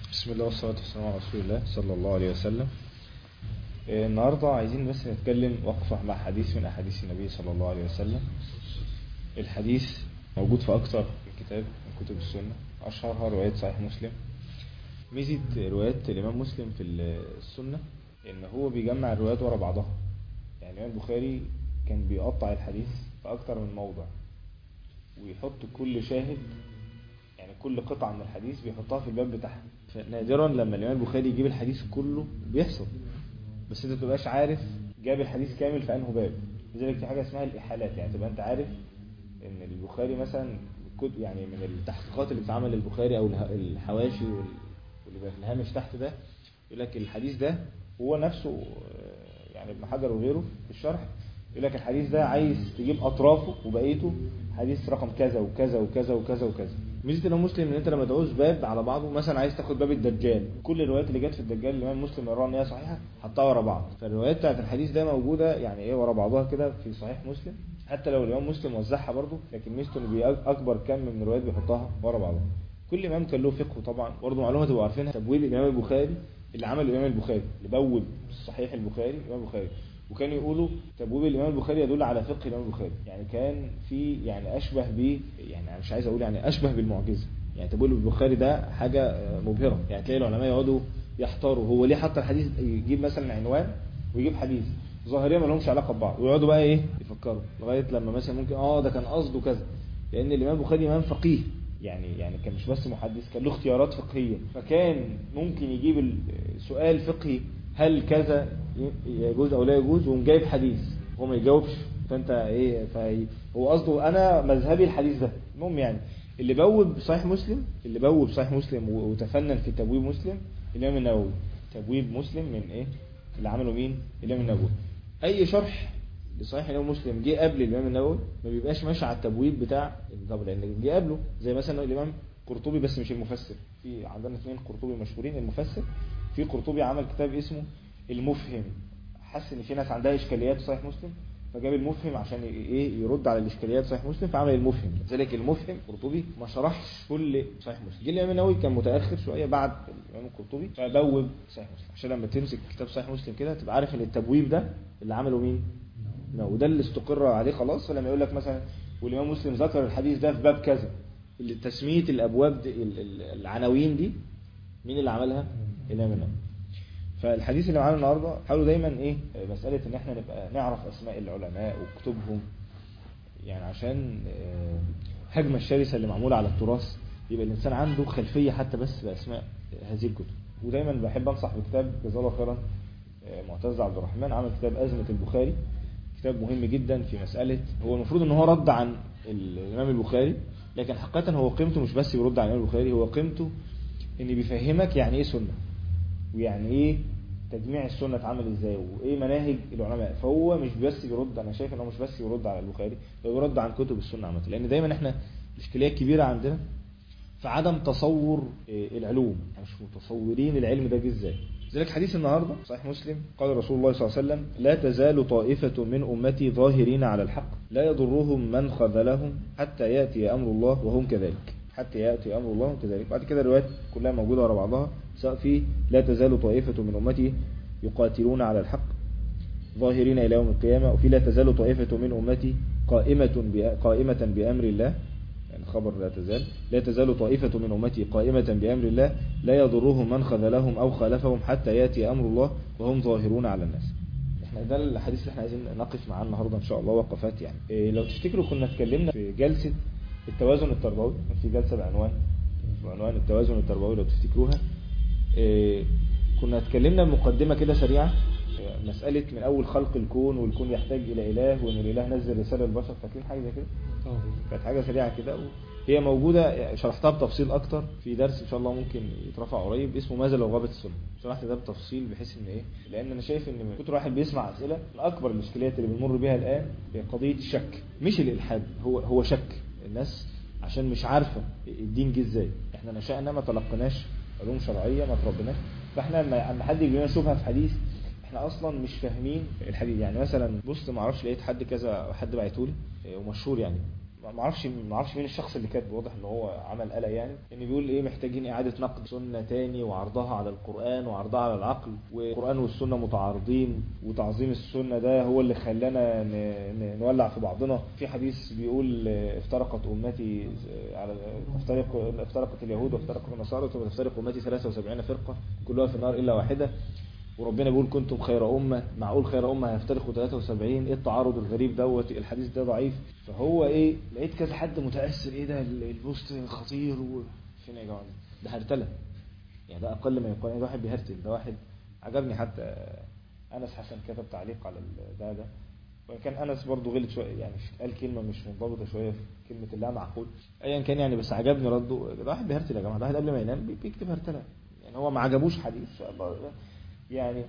بسم الله والصلاة والسلام على رسول الله صلى الله عليه وسلم آه، النهاردة عايزين بس نتكلم وقفة مع حديث من أحاديث النبي صلى الله عليه وسلم الحديث موجود في أكثر من كتاب من كتب السنة أشهرها رواية صحيح مسلم ميزة روايات الإمام مسلم في السنة إن هو بيجمع الروايات ورا بعضها يعني الإمام البخاري كان بيقطع الحديث في أكثر من موضع ويحط كل شاهد يعني كل قطعة من الحديث بيحطها في الباب بتاعها فنادرا لما الإمام البخاري يجيب الحديث كله بيحصل بس انت تبقاش عارف جاب الحديث كامل في انه باب لذلك في حاجة اسمها الإحالات يعني تبقى انت عارف ان البخاري مثلا كد- يعني من التحقيقات اللي بتتعمل للبخاري او اله- الحواشي وال- واللي بقى في الهامش تحت ده يقول لك الحديث ده هو نفسه آه، يعني ابن حجر وغيره في الشرح يقول لك الحديث ده عايز تجيب اطرافه وبقيته حديث رقم كذا وكذا وكذا وكذا وكذا ميزه الامام مسلم ان انت لما تعوز باب على بعضه مثلا عايز تاخد باب الدجال كل الروايات اللي جت في الدجال الامام مسلم يراها ان هي صحيحه حطها ورا بعض فالروايات بتاعت الحديث ده موجوده يعني ايه ورا بعضها كده في صحيح مسلم حتى لو الامام مسلم وزعها برضه لكن ميزته انه بي- اكبر كم من الروايات بيحطها ورا بعضها كل امام كان له فقه طبعا برضه معلومه تبقوا عارفينها تبويب الامام البخاري اللي عمل الامام البخاري اللي بوب صحيح البخاري الامام البخاري وكانوا يقولوا تبويب الامام البخاري يدل على فقه الامام البخاري يعني كان في يعني اشبه ب يعني أنا مش عايز اقول يعني اشبه بالمعجزه يعني تبويب البخاري ده حاجه آه، مبهره يعني تلاقي العلماء يقعدوا يحتاروا هو ليه حط الحديث يجيب مثلا عنوان ويجيب حديث ظاهريا ما لهمش علاقه ببعض ويقعدوا بقى ايه يفكروا لغايه لما مثلا ممكن اه ده كان قصده كذا لان الامام البخاري امام فقيه يعني يعني كان مش بس محدث كان له اختيارات فقهيه فكان ممكن يجيب السؤال فقهي هل كذا يجوز او لا يجوز وقوم جايب حديث هو ما يجاوبش فانت ايه فهي هو قصده انا مذهبي الحديث ده المهم يعني اللي بوب صحيح مسلم اللي بوب صحيح مسلم و- وتفنن في تبويب مسلم الامام النووي تبويب مسلم من ايه اللي عمله مين الامام النووي اي شرح لصحيح الامام مسلم جه قبل الامام النووي ما بيبقاش ماشي على التبويب بتاع طب لان جه قبله زي مثلا الامام قرطبي بس مش المفسر في عندنا اثنين قرطبي مشهورين المفسر في قرطبي عمل كتاب اسمه المفهم حس ان في ناس عندها اشكاليات في صحيح مسلم فجاب المفهم عشان ي- ايه يرد على الاشكاليات في صحيح مسلم فعمل المفهم لذلك المفهم قرطبي ما شرحش كل صحيح مسلم جه الامام النووي كان متاخر شويه بعد الامام القرطبي فبوب صحيح مسلم عشان لما تمسك كتاب صحيح مسلم كده تبقى عارف ان التبويب ده اللي عمله مين لا وده اللي استقر عليه خلاص فلما يقول لك مثلا والامام مسلم ذكر الحديث ده في باب كذا اللي تسميه الابواب دي ال- ال- العناوين دي مين اللي عملها الامام النووي فالحديث اللي معانا النهارده حاولوا دايما ايه مساله ان احنا نبقى نعرف اسماء العلماء وكتبهم يعني عشان آه، هجمه الشرسه اللي معموله على التراث يبقى الانسان عنده خلفيه حتى بس باسماء هذه الكتب ودايما بحب انصح بكتاب جزاه الله خيرا آه، معتز عبد الرحمن عمل كتاب ازمه البخاري كتاب مهم جدا في مساله هو المفروض ان هو رد عن الامام البخاري لكن حقيقه هو قيمته مش بس بيرد عن الامام البخاري هو قيمته ان بيفهمك يعني ايه سنه ويعني ايه تجميع السنه اتعمل ازاي وايه مناهج العلماء فهو مش بس بيرد انا شايف ان هو مش بس بيرد على البخاري هو بيرد عن كتب السنه عامه لان دايما احنا الاشكاليه الكبيره عندنا في عدم تصور إيه، العلوم إحنا مش متصورين العلم ده جه ازاي لذلك حديث النهارده صحيح مسلم قال رسول الله صلى الله عليه وسلم لا تزال طائفة من أمتي ظاهرين على الحق لا يضرهم من خذلهم حتى يأتي أمر الله وهم كذلك حتى يأتي أمر الله وهم كذلك بعد كده الروايات كلها موجودة ورا بعضها سواء في لا تزال طائفة من أمتي يقاتلون على الحق ظاهرين إلى يوم القيامة وفي لا تزال طائفة من أمتي قائمة بأ- قائمة بأمر الله يعني خبر لا تزال لا تزال طائفة من أمتي قائمة بأمر الله لا يضرهم من خذلهم أو خالفهم حتى يأتي أمر الله وهم ظاهرون على الناس احنا ده الحديث اللي احنا عايزين نقف معاه النهارده ان شاء الله وقفات يعني إيه لو تفتكروا كنا اتكلمنا في جلسة التوازن التربوي كان في جلسة بعنوان بعنوان التوازن التربوي لو تفتكروها إيه كنا اتكلمنا مقدمة كده سريعة إيه، مسألة من أول خلق الكون والكون يحتاج إلى إله وإن الإله نزل رسالة للبشر فاكرين حاجة زي كده؟ كانت حاجة سريعة كده هي موجودة شرحتها بتفصيل أكتر في درس إن شاء الله ممكن يترفع قريب اسمه ماذا لو غابت السنة شرحت ده بتفصيل بحيث إن إيه لأن أنا شايف إن من كتر واحد بيسمع أسئلة من أكبر الإشكاليات اللي بنمر بيها الآن هي قضية الشك مش الإلحاد هو هو شك الناس عشان مش عارفة الدين جه إزاي إحنا نشأنا ما تلقناش علوم شرعية ما تربناش فإحنا لما لما حد يجي لنا شبهة في حديث احنا اصلا مش فاهمين الحديث يعني مثلا بص ما اعرفش لقيت حد كذا حد بعته لي ومشهور يعني ما اعرفش ما اعرفش مين الشخص اللي كاتب واضح ان هو عمل قلق يعني ان بيقول ايه محتاجين اعاده نقد سنه تاني وعرضها على القران وعرضها على العقل والقران والسنه متعارضين وتعظيم السنه ده هو اللي خلانا ن- ن- نولع في بعضنا في حديث بيقول آه، افترقت امتي آه، على افترق افترقت اليهود وافترقت النصارى ثم تفترق امتي 73 فرقه كلها في النار الا واحده وربنا بيقول كنتم خير أمة معقول خير أمة هيفترقوا 73 ايه التعارض الغريب دوت الحديث ده ضعيف فهو ايه لقيت كذا حد متأثر ايه ده ال- البوست خطير و... فين يا جماعة ده هرتلة يعني ده أقل ما يقال يعني ده واحد بيهرتل ده واحد عجبني حتى أنس حسن كتب تعليق على ال- ده ده وإن كان أنس برضه غلط شوية يعني قال كلمة مش منضبطة شوية في كلمة اللا معقول أيا كان يعني بس عجبني رده ده واحد بيهرتل يا جماعة ده واحد قبل ما ينام بي- بيكتب هرتلة يعني هو ما عجبوش حديث يعني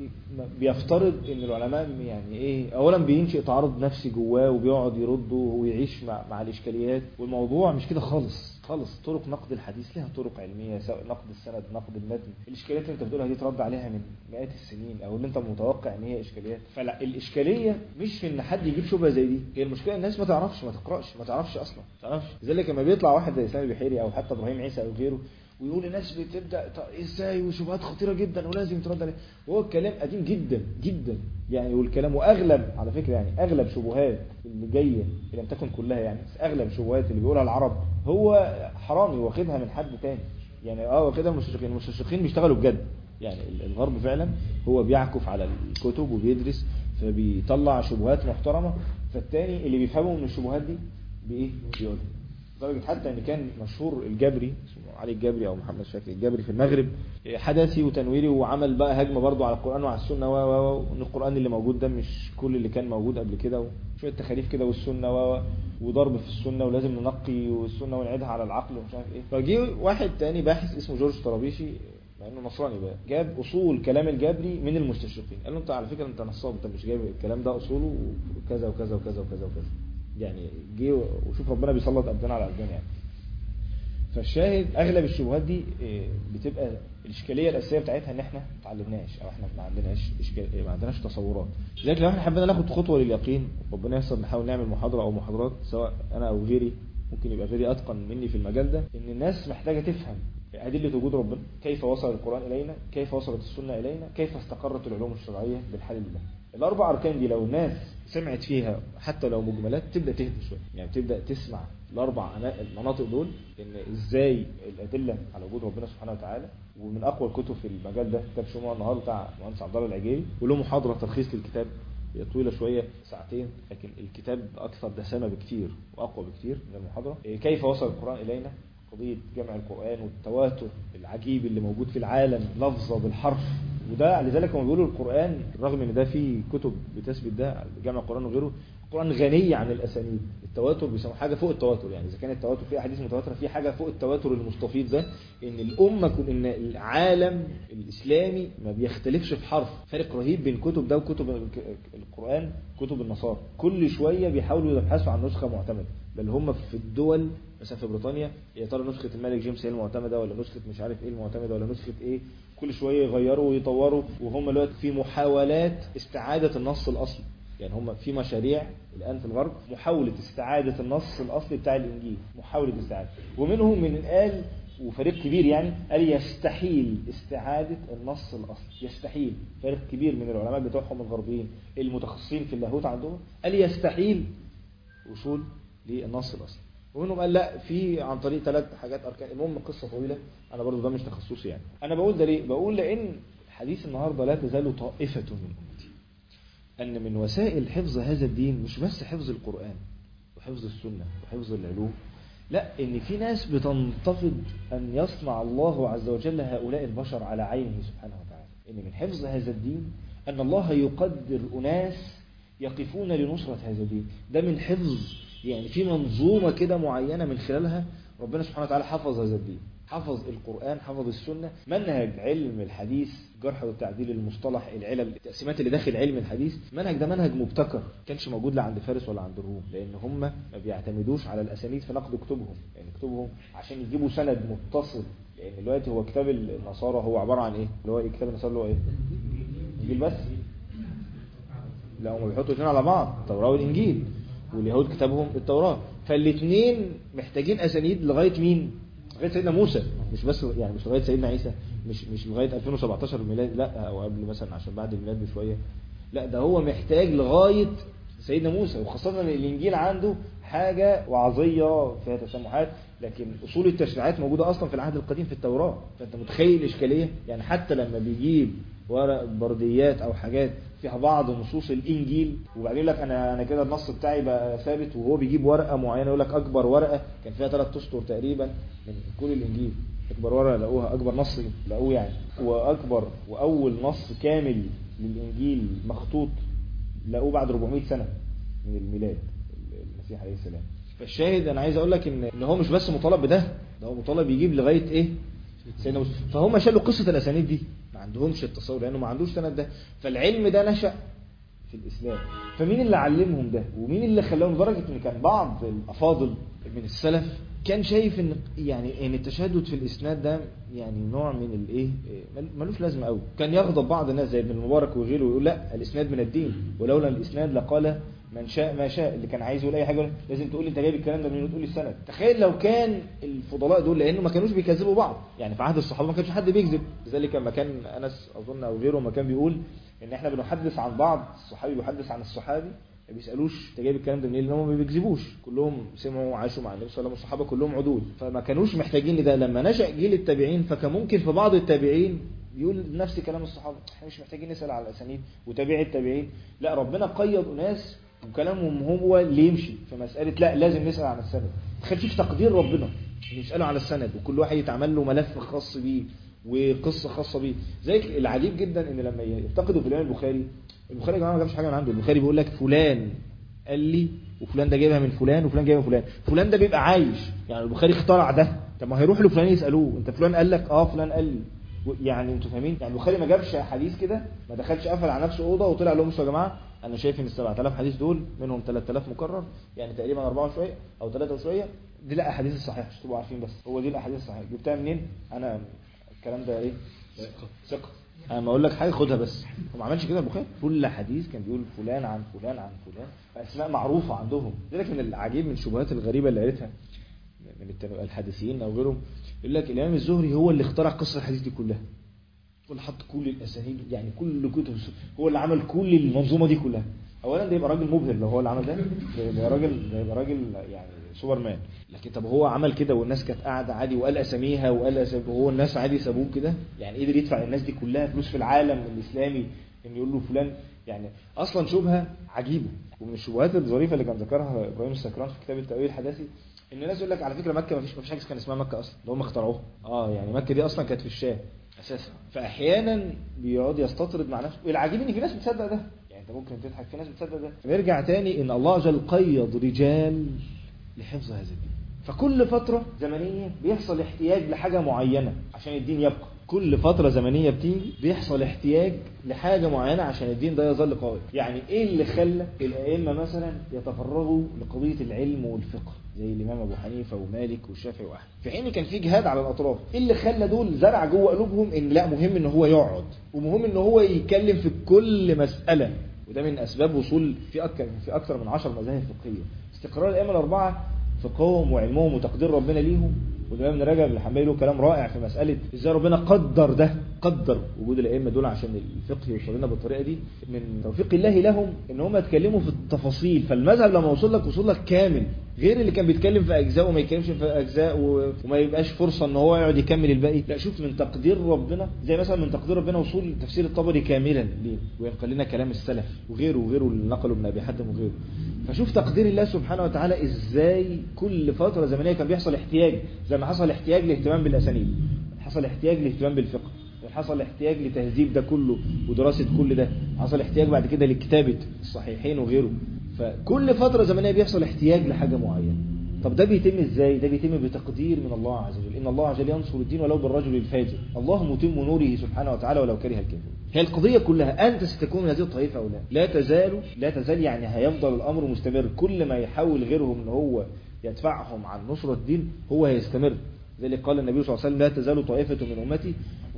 بيفترض ان العلماء يعني ايه اولا بينشئ تعارض نفسي جواه وبيقعد يرد ويعيش مع, مع الاشكاليات والموضوع مش كده خالص خالص طرق نقد الحديث لها طرق علميه سواء نقد السند نقد المتن الاشكاليات اللي انت بتقولها دي ترد عليها من مئات السنين او اللي انت متوقع ان هي اشكاليات فلا الاشكاليه مش في ان حد يجيب شبهه زي دي هي المشكله الناس ما تعرفش ما تقراش ما تعرفش اصلا ما تعرفش لذلك لما بيطلع واحد زي سامي بحيري او حتى ابراهيم عيسى او غيره ويقول الناس بتبدا طب ازاي وشبهات خطيره جدا ولازم ترد عليها وهو الكلام قديم جدا جدا يعني والكلام واغلب على فكره يعني اغلب شبهات اللي جايه إن لم تكن كلها يعني بس اغلب شبهات اللي بيقولها العرب هو حرامي واخدها من حد تاني يعني اه واخدها من المستشرقين المستشرقين بيشتغلوا بجد يعني الغرب فعلا هو بيعكف على الكتب وبيدرس فبيطلع شبهات محترمه فالتاني اللي بيفهموا من الشبهات دي بايه بيقولها لدرجه حتى ان كان مشهور الجبري اسمه علي الجبري او محمد شاكر الجبري في المغرب حدثي وتنويري وعمل بقى هجمه برضه على القران وعلى السنه و و وان القران اللي موجود ده مش كل اللي كان موجود قبل كده وشويه تخاريف كده والسنه و وضرب في السنه ولازم ننقي والسنه ونعيدها على العقل ومش عارف ايه فجه واحد تاني باحث اسمه جورج طرابيشي مع انه نصراني بقى جاب اصول كلام الجبري من المستشرقين قال له انت على فكره انت نصاب انت مش جايب الكلام ده اصوله كذا وكذا وكذا وكذا وكذا يعني جه وشوف ربنا بيسلط ابدان على ابدان يعني فالشاهد اغلب الشبهات دي إيه، بتبقى الاشكاليه الاساسيه بتاعتها ان احنا ما اتعلمناش او احنا ما عندناش إشكال... ما عندناش تصورات لذلك لو احنا حبينا ناخد خطوه لليقين ربنا ييسر نحاول نعمل محاضره او محاضرات سواء انا او غيري ممكن يبقى غيري اتقن مني في المجال ده ان الناس محتاجه تفهم أدلة وجود ربنا كيف وصل القرآن إلينا كيف وصلت السنة إلينا كيف استقرت العلوم الشرعية بالحل لله الأربع أركان دي لو الناس سمعت فيها حتى لو مجملات تبدأ تهدى شوية يعني تبدأ تسمع الأربع أنا- المناطق دول إن إزاي الأدلة على وجود ربنا سبحانه وتعالى ومن أقوى الكتب في المجال ده كتاب شموع النهار بتاع مهندس عبد الله العجيري وله محاضرة تلخيص للكتاب هي طويلة شوية ساعتين لكن الكتاب أكثر دسامة بكتير وأقوى بكتير من المحاضرة إيه، كيف وصل القرآن إلينا قضية جمع القرآن والتواتر العجيب اللي موجود في العالم لفظة بالحرف وده لذلك هم بيقولوا القرآن رغم ان ده فيه كتب بتثبت ده جمع القرآن وغيره القرآن غني عن الأسانيد التواتر بيسموه حاجة فوق التواتر يعني إذا كان التواتر فيه أحاديث متواترة في حاجة فوق التواتر المستفيض ده إن الأمة كل إن العالم الإسلامي ما بيختلفش في حرف فارق رهيب بين كتب ده وكتب الك- القرآن كتب النصارى كل شوية بيحاولوا يبحثوا عن نسخة معتمدة بل هم في الدول مثلا في بريطانيا يا ترى نسخة الملك جيمس هي المعتمدة ولا نسخة مش عارف ايه المعتمدة ولا نسخة ايه كل شوية يغيروا ويطوروا وهم دلوقتي في محاولات استعادة النص الأصلي يعني هم في مشاريع الآن في الغرب محاولة استعادة النص الأصلي بتاع الإنجيل محاولة استعادة ومنهم من قال وفريق كبير يعني قال يستحيل استعادة النص الأصلي يستحيل فريق كبير من العلماء بتوعهم الغربيين المتخصصين في اللاهوت عندهم قال يستحيل وصول للنص الاصلي ومنهم قال لا في عن طريق ثلاث حاجات اركان المهم قصه طويله انا برضو ده مش تخصصي يعني انا بقول ده ليه بقول لان حديث النهارده لا تزال طائفه من امتي ان من وسائل حفظ هذا الدين مش بس حفظ القران وحفظ السنه وحفظ العلوم لا ان في ناس بتنتفض ان يصنع الله عز وجل هؤلاء البشر على عينه سبحانه وتعالى ان من حفظ هذا الدين ان الله يقدر اناس يقفون لنصرة هذا الدين ده من حفظ يعني في منظومة كده معينة من خلالها ربنا سبحانه وتعالى حفظ هذا الدين حفظ القرآن حفظ السنة منهج علم الحديث جرح والتعديل المصطلح العلل التقسيمات اللي داخل علم الحديث منهج ده منهج مبتكر كانش موجود لا عند فارس ولا عند الروم لان هم ما بيعتمدوش على الاسانيد في نقد كتبهم يعني كتبهم عشان يجيبوا سند متصل لان دلوقتي هو كتاب النصارى هو عبارة عن ايه اللي هو ايه كتاب النصارى اللي هو ايه انجيل بس لا هم بيحطوا الاثنين على بعض التوراة والإنجيل واليهود كتابهم التوراة فالاثنين محتاجين اسانيد لغايه مين لغايه سيدنا موسى مش بس يعني مش لغايه سيدنا عيسى مش مش لغايه 2017 ميلاد لا او قبل مثلا عشان بعد الميلاد بشويه لا ده هو محتاج لغايه سيدنا موسى وخاصه ان الانجيل عنده حاجه وعظيه فيها تسامحات لكن اصول التشريعات موجوده اصلا في العهد القديم في التوراه فانت متخيل الاشكاليه يعني حتى لما بيجيب ورق برديات او حاجات فيها بعض نصوص الانجيل وبعدين يقول لك انا انا كده النص بتاعي بقى ثابت وهو بيجيب ورقه معينه يقول لك اكبر ورقه كان فيها ثلاث اسطر تقريبا من كل الانجيل اكبر ورقه لقوها اكبر نص لقوه يعني واكبر واول نص كامل للانجيل مخطوط لقوه بعد 400 سنه من الميلاد المسيح عليه السلام فالشاهد انا عايز اقول لك ان ان هو مش بس مطالب بده ده هو مطالب يجيب لغايه ايه سيدنا موسى فهم شالوا قصه الاسانيد دي ما عندهمش التصور لانه ما عندوش سند ده فالعلم ده نشا في الاسلام فمين اللي علمهم ده ومين اللي خلاهم لدرجه ان كان بعض الافاضل من السلف كان شايف ان يعني ان التشدد في الاسناد ده يعني نوع من الايه ملوش لازمه قوي كان يغضب بعض الناس زي ابن المبارك وغيره ويقول لا الاسناد من الدين ولولا الاسناد لقال من شاء ما شاء اللي كان عايز يقول اي حاجه لازم تقول لي انت جايب الكلام ده منين وتقول لي السند تخيل لو كان الفضلاء دول لانه ما كانوش بيكذبوا بعض يعني في عهد الصحابه ما كانش حد بيكذب لذلك لما كان انس اظن او غيره ما كان بيقول ان احنا بنحدث عن بعض الصحابي بيحدث عن الصحابي ما بيسالوش انت جايب الكلام ده منين لان هم ما بيكذبوش كلهم سمعوا وعاشوا مع النبي صلى الله عليه وسلم الصحابه كلهم عدول فما كانوش محتاجين لده لما نشا جيل التابعين فكان ممكن في بعض التابعين يقول نفس كلام الصحابه احنا مش محتاجين نسال على الاسانيد وتابعي التابعين لا ربنا قيد اناس وكلامهم هو اللي يمشي في مساله لا لازم نسال عن السند تخيل شوف تقدير ربنا ان يسالوا على السند وكل واحد يتعمل له ملف خاص بيه وقصه خاصه بيه زي العجيب جدا ان لما يفتقدوا في الامام البخاري البخاري يا جماعه ما جابش حاجه من عنده البخاري بيقول لك فلان قال لي وفلان ده جايبها من فلان وفلان جايبها من فلان فلان ده بيبقى عايش يعني البخاري اخترع ده طب ما هيروح لفلان يسالوه انت فلان قال لك اه فلان قال لي يعني انتوا فاهمين يعني البخاري ما جابش حديث كده ما دخلش قفل على نفسه اوضه وطلع لهم يا جماعه انا شايف ان ال 7000 حديث دول منهم 3000 مكرر يعني تقريبا 4 وشويه او 3 وشويه دي لا احاديث الصحيحه مش تبقوا عارفين بس هو دي الاحاديث الصحيحه جبتها منين انا الكلام ده ايه ثقه انا ما اقول لك حاجه خدها بس هو ما عملش كده البخاري كل حديث كان بيقول فلان عن فلان عن فلان اسماء معروفه عندهم ذلك من العجيب من الشبهات الغريبه اللي قالتها من الحديثيين او غيرهم يقول لك الامام الزهري هو اللي اخترع قصه الحديث دي كلها هو اللي حط كل الاسانيد يعني كل كتب هو اللي عمل كل المنظومه دي كلها اولا ده يبقى راجل مبهر لو هو اللي عمل ده ده يبقى راجل ده يبقى راجل يعني سوبر مان لكن طب هو عمل كده والناس كانت قاعده عادي وقال اساميها وقال أسامي وهو الناس عادي سابوه كده يعني قدر يدفع الناس دي كلها فلوس في العالم الاسلامي ان يقول له فلان يعني اصلا شبهه عجيبه ومن الشبهات الظريفه اللي كان ذكرها ابراهيم السكران في كتاب التاويل الحداثي ان الناس يقول لك على فكره مكه ما فيش ما فيش حاجه كان اسمها مكه اصلا ده هم اخترعوها اه يعني مكه دي اصلا كانت في الشام اساسا فاحيانا بيقعد يستطرد مع نفسه والعجيب ان في ناس بتصدق ده يعني انت ممكن تضحك في ناس بتصدق ده نرجع تاني ان الله جل قيض رجال لحفظ هذا الدين فكل فترة زمنية بيحصل احتياج لحاجة معينة عشان الدين يبقى كل فترة زمنية بتيجي بيحصل احتياج لحاجة معينة عشان الدين ده يظل قوي يعني ايه اللي خلى الائمة مثلا يتفرغوا لقضية العلم والفقه زي الامام ابو حنيفه ومالك والشافعي واحمد في حين كان في جهاد على الاطراف ايه اللي خلى دول زرع جوه قلوبهم ان لا مهم ان هو يقعد ومهم ان هو يتكلم في كل مساله وده من اسباب وصول في اكثر في اكثر من 10 مذاهب فقهيه استقرار الائمه الاربعه فقههم وعلمهم وتقدير ربنا ليهم والامام ابن رجب الحنبلي له كلام رائع في مساله ازاي ربنا قدر ده قدر وجود الائمه دول عشان الفقه يوصل لنا بالطريقه دي من توفيق الله لهم ان هم يتكلموا في التفاصيل فالمذهب لما وصل لك وصل لك كامل غير اللي كان بيتكلم في اجزاء وما يتكلمش في اجزاء وما يبقاش فرصه ان هو يقعد يكمل الباقي لا شوف من تقدير ربنا زي مثلا من تقدير ربنا وصول تفسير الطبري كاملا ليه وينقل لنا كلام السلف وغيره وغيره اللي نقله ابن ابي حاتم وغيره فشوف تقدير الله سبحانه وتعالى ازاي كل فتره زمنيه كان بيحصل احتياج زي ما حصل احتياج لاهتمام بالاسانيد حصل احتياج لاهتمام بالفقه حصل احتياج لتهذيب ده كله ودراسة كل ده حصل احتياج بعد كده لكتابة الصحيحين وغيره فكل فترة زمنية بيحصل احتياج لحاجة معينة طب ده بيتم ازاي ده بيتم بتقدير من الله عز وجل ان الله عز وجل ينصر الدين ولو بالرجل الفاجر الله متم نوره سبحانه وتعالى ولو كره الكافرون هي القضية كلها أنت ستكون من هذه الطائفة أو لا لا تزال لا تزال يعني هيفضل الأمر مستمر كل ما يحاول غيرهم ان هو يدفعهم عن نصرة الدين هو هيستمر ذلك قال النبي صلى الله عليه وسلم لا تزال طائفة من أمتي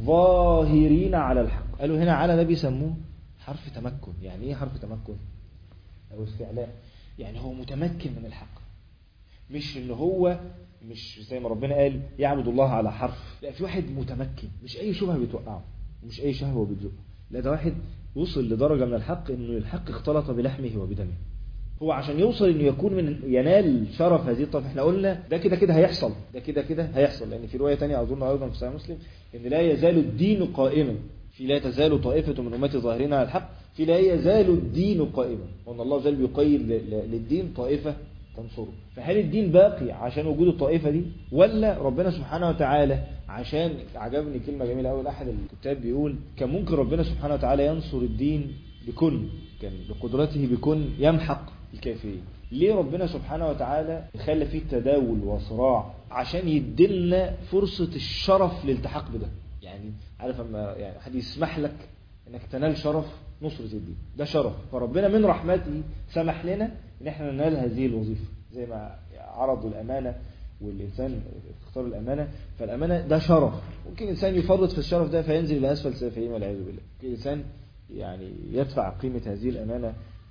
ظاهرين على الحق قالوا هنا على ده بيسموه حرف تمكن يعني ايه حرف تمكن او استعلاء يعني هو متمكن من الحق مش ان هو مش زي ما ربنا قال يعبد الله على حرف لا في واحد متمكن مش اي شبهه بتوقعه ومش اي شهوه بتزقه لا ده واحد وصل لدرجه من الحق انه الحق اختلط بلحمه وبدمه هو عشان يوصل انه يكون من ينال شرف هذه الطائفه احنا قلنا ده كده كده هيحصل ده كده كده هيحصل لان في روايه ثانيه اظن ايضا في صحيح مسلم ان لا يزال الدين قائما في لا تزال طائفه من امتي ظاهرين على الحق في لا يزال الدين قائما وان الله جل بيقيد للدين طائفه تنصره فهل الدين باقي عشان وجود الطائفة دي ولا ربنا سبحانه وتعالى عشان عجبني كلمة جميلة أول أحد الكتاب بيقول كان ممكن ربنا سبحانه وتعالى ينصر الدين بكن كان بقدرته بكن يمحق الكافرين ليه ربنا سبحانه وتعالى خلى فيه تداول وصراع عشان يدلنا فرصة الشرف للالتحاق بده يعني عارف اما يعني حد يسمح لك انك تنال شرف نصرة الدين ده شرف فربنا من رحمته سمح لنا ان احنا ننال هذه الوظيفة زي ما عرضوا الامانة والانسان اختار الامانة فالامانة ده شرف ممكن انسان يفرط في الشرف ده فينزل الى اسفل سافلين والعياذ بالله ممكن انسان يعني يدفع قيمة هذه الامانة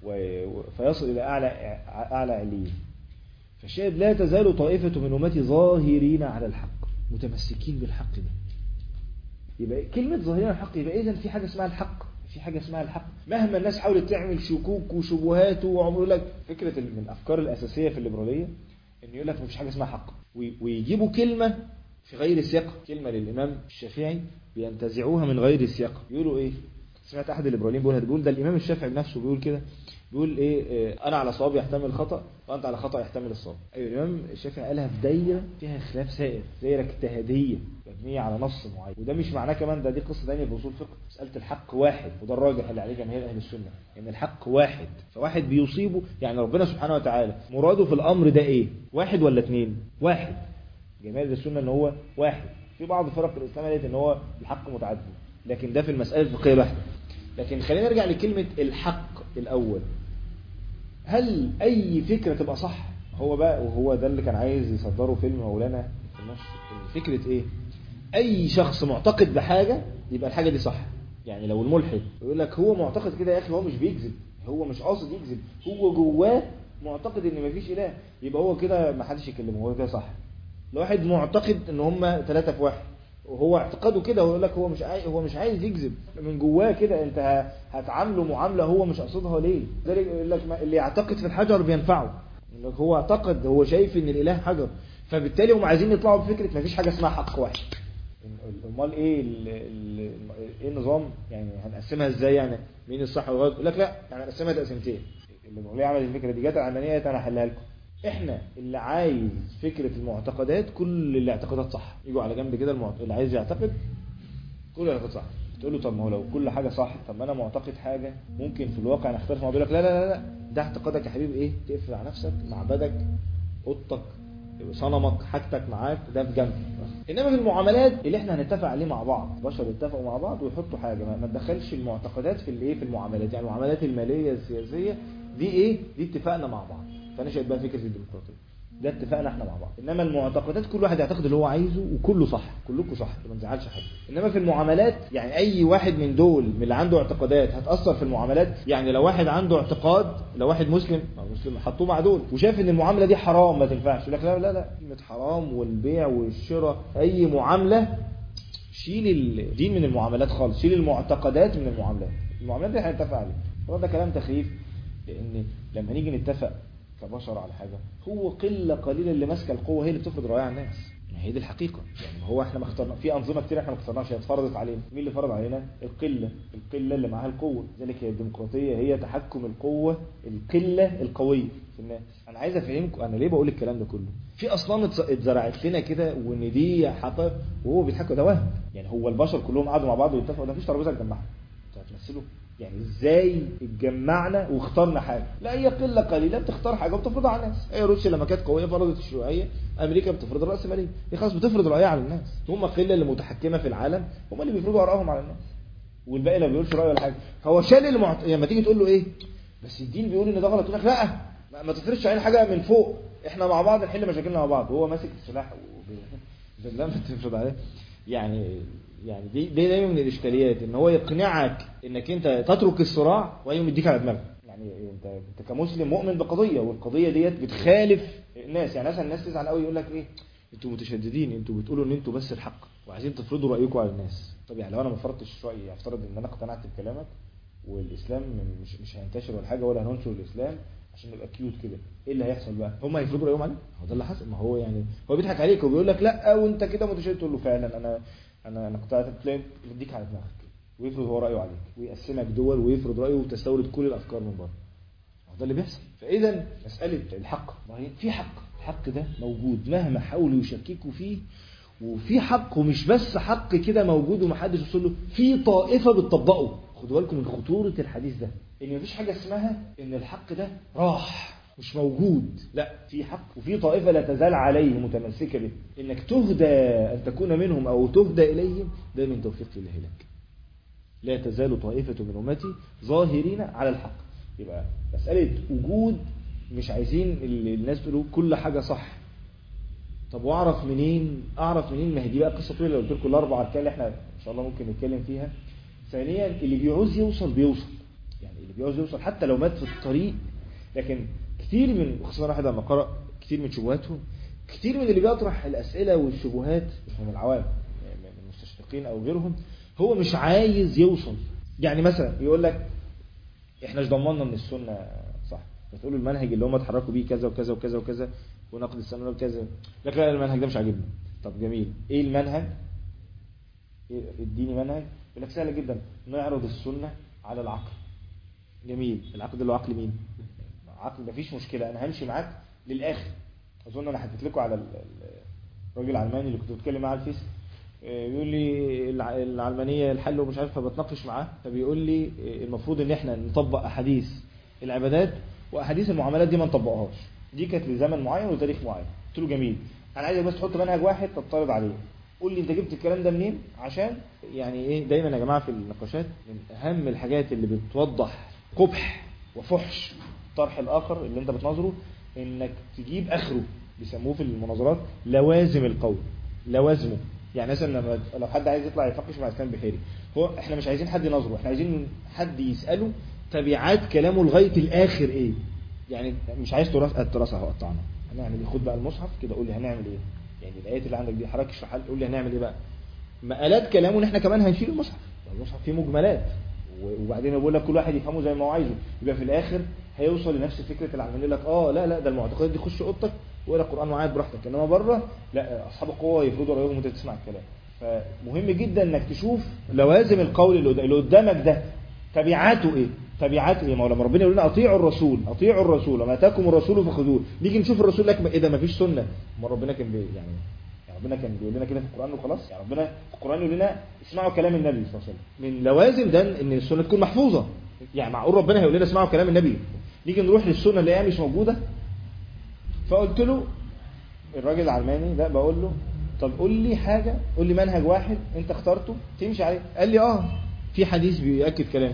فيصل الى اعلى اعلى عليين فالشاهد لا تزال طائفة من امتي ظاهرين على الحق متمسكين بالحق ده يبقى كلمة ظاهرين على الحق يبقى اذا في حاجة اسمها الحق في حاجة اسمها الحق مهما الناس حاولت تعمل شكوك وشبهات وعمرو لك فكرة من الأفكار الأساسية في الليبرالية إن يقول لك مفيش حاجة اسمها حق ويجيبوا كلمة في غير سياق كلمة للإمام الشافعي بينتزعوها من غير سياق يقولوا إيه سمعت أحد الليبراليين بيقولها بيقول ده الإمام الشافعي بنفسه بيقول كده بيقول إيه, إيه أنا على صواب يحتمل الخطأ وأنت على خطأ يحتمل الصواب أيوة الإمام الشافعي قالها في دايرة فيها خلاف سائر دايرة اجتهادية مبنية على نص معين وده مش معناه كمان ده دي قصة ثانيه في اصول الفقه مسألة الحق واحد وده الراجح اللي عليه جماهير أهل السنة إن الحق واحد فواحد بيصيبه يعني ربنا سبحانه وتعالى مراده في الأمر ده إيه واحد ولا اثنين واحد جماهير السنة إن هو واحد في بعض فرق الإسلام قالت إن هو الحق متعدد لكن ده في المسألة الفقهية الواحدة لكن خلينا نرجع لكلمة الحق الأول هل أي فكرة تبقى صح هو بقى وهو ده اللي كان عايز يصدره فيلم مولانا في النص فكرة إيه اي شخص معتقد بحاجة يبقى الحاجة دي صح يعني لو الملحد يقول لك هو معتقد كده يا اخي هو مش بيكذب هو مش قاصد يكذب هو جواه معتقد ان مفيش اله يبقى هو كده ما حدش يكلمه هو كده صح لو واحد معتقد ان هم ثلاثة في واحد وهو اعتقاده كده ويقول لك هو مش عايز هو مش عايز يكذب من جواه كده انت هتعامله معامله هو مش قصدها ليه ذلك يقول لك اللي يعتقد في الحجر بينفعه هو اعتقد هو شايف ان الاله حجر فبالتالي هم عايزين يطلعوا بفكره مفيش حاجه اسمها حق واحد امال ايه ال ال ايه النظام يعني هنقسمها ازاي يعني مين الصح والغلط يقول لك لا يعني هنقسمها تقسيمتين اللي عمل الفكره دي جت علمانيه انا هحلها لكم احنا اللي عايز فكره المعتقدات كل الاعتقادات صح يجوا على جنب كده المعت... اللي عايز يعتقد كل الاعتقادات صح تقول له طب ما هو لو كل حاجه صح طب ما انا معتقد حاجه ممكن في الواقع نختلف مع لك لا لا لا لا ده اعتقادك يا حبيبي ايه تقفل على نفسك معبدك اوضتك صنمك حاجتك معاك ده في جنب انما في المعاملات اللي احنا هنتفق عليه مع بعض بشر يتفقوا مع بعض ويحطوا حاجه ما تدخلش المعتقدات في الايه في المعاملات يعني المعاملات الماليه السياسيه دي ايه دي اتفقنا مع بعض فنشأت بقى فكره الديمقراطيه ده اتفقنا احنا مع بعض انما المعتقدات كل واحد يعتقد اللي هو عايزه وكله صح كلكم صح ما نزعلش حد انما في المعاملات يعني اي واحد من دول من اللي عنده اعتقادات هتاثر في المعاملات يعني لو واحد عنده اعتقاد لو واحد مسلم او مسلم حطوه مع دول وشاف ان المعامله دي حرام ما تنفعش يقول لك لا لا لا كلمه حرام والبيع والشراء اي معامله شيل الدين من المعاملات خالص شيل المعتقدات من المعاملات المعاملات دي هنتفق عليها ده كلام تخريف لان لما نيجي نتفق كبشر على حاجة هو قلة قليلة اللي ماسكه القوة هي اللي بتفرض رأيها على الناس ما هي دي الحقيقة يعني هو احنا ما اخترنا في أنظمة كتير احنا ما اخترناش هي اتفرضت علينا مين اللي فرض علينا القلة القلة اللي معاها القوة لذلك هي الديمقراطية هي تحكم القوة القلة القوية في الناس انا عايز افهمكم انا ليه بقول الكلام ده كله في اصلا اتزرعت لنا كده وان دي حقائق وهو بيضحكوا ده وهم يعني هو البشر كلهم قعدوا مع بعض واتفقوا ده مفيش ترابيزه تجمعهم انتوا هتمثلوا يعني ازاي اتجمعنا واخترنا حاجة لا هي قلة قليلة بتختار حاجة وبتفرضها على الناس هي روسيا لما كانت قوية فرضت الشيوعية امريكا بتفرض الرأسمالية هي خلاص بتفرض رأيها على الناس هم قلة اللي متحكمة في العالم هم اللي بيفرضوا آرائهم على الناس والباقي ما بيقولش رأي ولا حاجة فهو شال المعت... لما يعني تيجي تقول له ايه بس الدين بيقول ان ده غلط يقول لك لا ما تفرضش علينا حاجة من فوق احنا مع بعض نحل مشاكلنا مع بعض وهو ماسك السلاح وب... لما تفرض عليه يعني يعني دي دي دايما من الاشكاليات ان هو يقنعك انك انت تترك الصراع ويقوم يديك على دماغك يعني انت انت كمسلم مؤمن بقضيه والقضيه ديت بتخالف الناس يعني مثلا الناس تزعل قوي يقول لك ايه انتوا متشددين انتوا بتقولوا ان انتوا بس الحق وعايزين تفرضوا رايكم على الناس طب يعني لو انا ما فرضتش رايي افترض ان انا اقتنعت بكلامك والاسلام مش مش هينتشر ولا حاجه ولا هننشر الاسلام عشان نبقى كيوت كده ايه اللي هيحصل بقى هم هيفرضوا رايهم عليك هو ده اللي حصل ما هو يعني هو بيضحك عليك وبيقول لك لا وانت كده متشدد تقول له فعلا انا انا انا اقتنعت تلاقي يديك على دماغك ويفرض هو رايه عليك ويقسمك دول ويفرض رايه وتستورد كل الافكار من بره ده اللي بيحصل فاذا مساله الحق ما هي في حق الحق ده موجود مهما حاولوا يشككوا فيه وفي حق ومش بس حق كده موجود ومحدش وصل له في طائفه بتطبقه خدوا بالكم من خطوره الحديث ده ان مفيش حاجه اسمها ان الحق ده راح مش موجود لا في حق وفي طائفه لا تزال عليه متمسكه به انك تهدى ان تكون منهم او تهدى اليهم ده من توفيق الله لك لا تزال طائفه من امتي ظاهرين على الحق يبقى مساله وجود مش عايزين الناس تقولوا كل حاجه صح طب واعرف منين اعرف منين ما هي دي بقى قصه طويله قلت لكم الاربع اركان اللي احنا ان شاء الله ممكن نتكلم فيها ثانيا اللي بيعوز يوصل بيوصل يعني اللي بيعوز يوصل حتى لو مات في الطريق لكن كتير من خصوصا واحد لما قرأ كتير من شبهاتهم كتير من اللي بيطرح الأسئلة والشبهات مش من العوام يعني من المستشرقين أو غيرهم هو مش عايز يوصل يعني مثلا يقول لك احنا مش ضمننا من السنة صح فتقول المنهج اللي هم اتحركوا بيه كذا وكذا وكذا وكذا ونقد السنة وكذا لكن لا المنهج ده مش عاجبني طب جميل ايه المنهج إيه اديني منهج يقول لك سهل جدا نعرض السنة على العقل جميل العقل ده اللي هو عقل مين عقل مفيش مشكلة انا همشي معاك للاخر اظن انا حكيت لكم على الراجل العلماني اللي كنت بتكلم معاه على الفيس بيقول لي العلمانية الحل ومش عارف فبتناقش معاه فبيقول لي المفروض ان احنا نطبق احاديث العبادات واحاديث المعاملات دي ما نطبقهاش دي كانت لزمن معين وتاريخ معين قلت له جميل انا عايزك بس تحط منهج واحد تضطرب عليه قول لي انت جبت الكلام ده منين عشان يعني ايه دايما يا جماعه في النقاشات من اهم الحاجات اللي بتوضح قبح وفحش طرح الاخر اللي انت بتناظره انك تجيب اخره بيسموه في المناظرات لوازم القول لوازمه يعني مثلا لما لو حد عايز يطلع يتناقش مع اسلام بحيري هو احنا مش عايزين حد يناظره احنا عايزين حد يساله تبعات كلامه لغايه الاخر ايه يعني مش عايز تراث التراث اهو قطعنا هنعمل ايه خد بقى المصحف كده قول لي هنعمل ايه يعني الايات اللي عندك دي حضرتك اشرحها قول لي هنعمل ايه بقى مقالات كلامه ان احنا كمان هنشيل المصحف المصحف فيه مجملات وبعدين بقول لك كل واحد يفهمه زي ما هو عايزه يبقى في الاخر هيوصل لنفس فكره العلمانيه يقول لك اه لا لا ده المعتقدات دي خش اوضتك واقرا القران معاك براحتك انما بره لا اصحاب القوه يفرضوا رايهم وانت تسمع الكلام فمهم جدا انك تشوف لوازم القول اللي قدامك ده تبعاته ايه تبعاته ايه ما هو لما ربنا يقول لنا اطيعوا الرسول اطيعوا الرسول وما اتاكم الرسول فخذوه نيجي نشوف الرسول لك ايه ده ما فيش سنه ما ربنا كان بي يعني ربنا كان بيقول لنا كده في القران وخلاص يعني ربنا في القران يقول لنا اسمعوا كلام النبي صلى الله عليه وسلم من لوازم ده ان السنه تكون محفوظه يعني معقول ربنا هيقول لنا اسمعوا كلام النبي نيجي نروح للسنه اللي هي مش موجوده فقلت له الراجل العلماني ده بقول له طب قول لي حاجه قول لي منهج واحد انت اخترته تمشي عليه قال لي اه في حديث بيأكد كلامي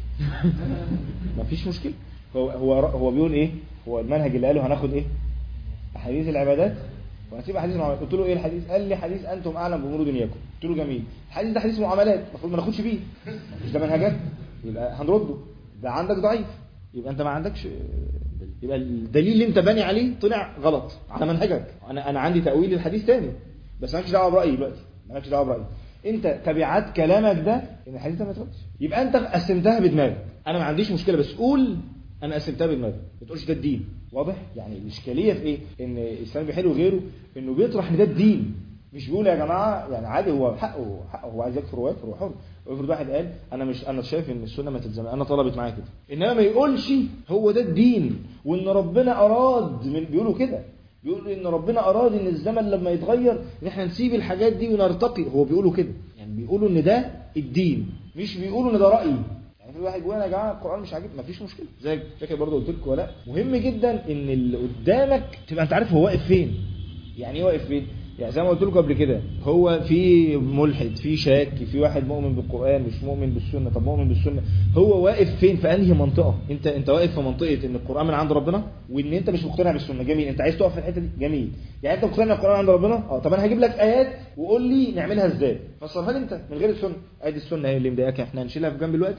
مفيش مشكله هو هو هو بيقول ايه هو المنهج اللي قاله هناخد ايه احاديث العبادات وهسيب احاديث المعاملات قلت له ايه الحديث قال لي حديث انتم اعلم بامور دنياكم قلت له جميل الحديث ده حديث معاملات المفروض ما ناخدش بيه مش ده منهجك يبقى هنرده ده عندك ضعيف يبقى انت ما عندكش يبقى الدليل اللي انت باني عليه طلع غلط على منهجك انا انا عندي تاويل الحديث تاني بس مالكش دعوه برايي دلوقتي مالكش دعوه برايي انت تبعات كلامك ده ان الحديث ده ما يتردش يبقى انت قسمتها بدماغك انا ما عنديش مشكله بس قول انا قسمتها بدماغي ما تقولش ده الدين واضح يعني الاشكاليه في ايه ان الاسلام بيحل وغيره انه بيطرح ان ده الدين مش بيقول يا جماعه يعني عادي هو حقه حقه هو عايز يكفر ويكفر هو حر افرض واحد قال انا مش انا شايف ان السنه ما تلزم انا طلبت معايا كده انما ما يقولش هو ده الدين وان ربنا اراد من بيقولوا كده بيقولوا ان ربنا اراد ان الزمن لما يتغير ان احنا نسيب الحاجات دي ونرتقي هو بيقولوا كده يعني بيقولوا ان ده الدين مش بيقولوا ان ده رايي يعني في واحد بيقول يا جماعه القران مش عاجبني مفيش مشكله زي فاكر برضه قلت لكم ولا مهم جدا ان اللي قدامك تبقى انت عارف هو واقف فين يعني ايه واقف فين يعني زي ما قلت لكم قبل كده هو في ملحد في شاك في واحد مؤمن بالقران مش مؤمن بالسنه طب مؤمن بالسنه هو واقف فين في انهي منطقه انت انت واقف في منطقه ان القران من عند ربنا وان انت مش مقتنع بالسنه جميل انت عايز تقف في الحته دي جميل يعني انت مقتنع القران عند ربنا اه طب انا هجيب لك ايات وقول لي نعملها ازاي فسرها لي انت من غير السنه ادي السنه هي اللي مضايقاك احنا هنشيلها في جنب دلوقتي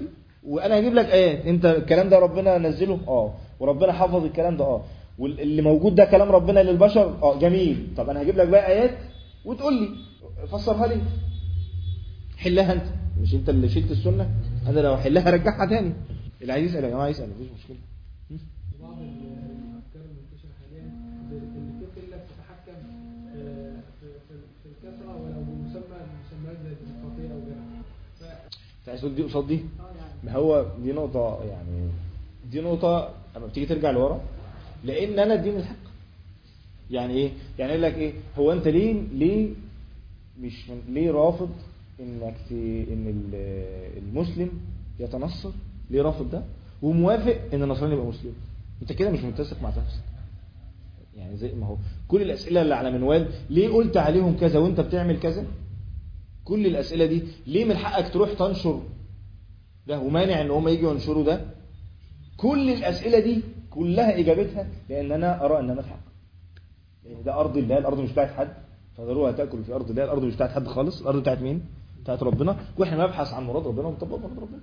وانا هجيب لك ايات انت الكلام ده ربنا نزله اه وربنا حفظ الكلام ده اه واللي موجود ده كلام ربنا للبشر اه جميل طب انا هجيب لك بقى ايات وتقول لي فسرها لي حلها انت مش انت اللي شلت السنه انا لو حلها رجعها تاني اللي عايز يسال يا جماعه يسال مفيش مشكله بعض الافكار المنتشره حاليا اللي بتقول لك تتحكم آه، في في- في الكثره ولو بمسمى مسميات زي الديمقراطيه او غيرها ف- انت عايز تقول دي قصاد دي اه يعني ما هو دي نقطة يعني دي نقطة لما بتيجي ترجع لورا لأن أنا الدين الحق يعني إيه؟ يعني يقول لك إيه؟ هو أنت ليه ليه مش من ليه رافض إنك ت... إن ال- المسلم يتنصر؟ ليه رافض ده؟ وموافق إن النصراني يبقى مسلم؟ أنت كده مش متسق مع نفسك. يعني زي ما هو كل الأسئلة اللي على منوال ليه قلت عليهم كذا وأنت بتعمل كذا؟ كل الأسئلة دي ليه من حقك تروح تنشر ده ومانع ان هم يجوا ينشروا ده كل الاسئله دي كلها اجابتها لان انا ارى ان انا الحق لان ده ارض الله الارض مش بتاعت حد فضروها تاكل في ارض الله الارض مش بتاعت حد خالص الارض بتاعت مين بتاعت ربنا واحنا نبحث عن مراد ربنا ونطبق مراد ربنا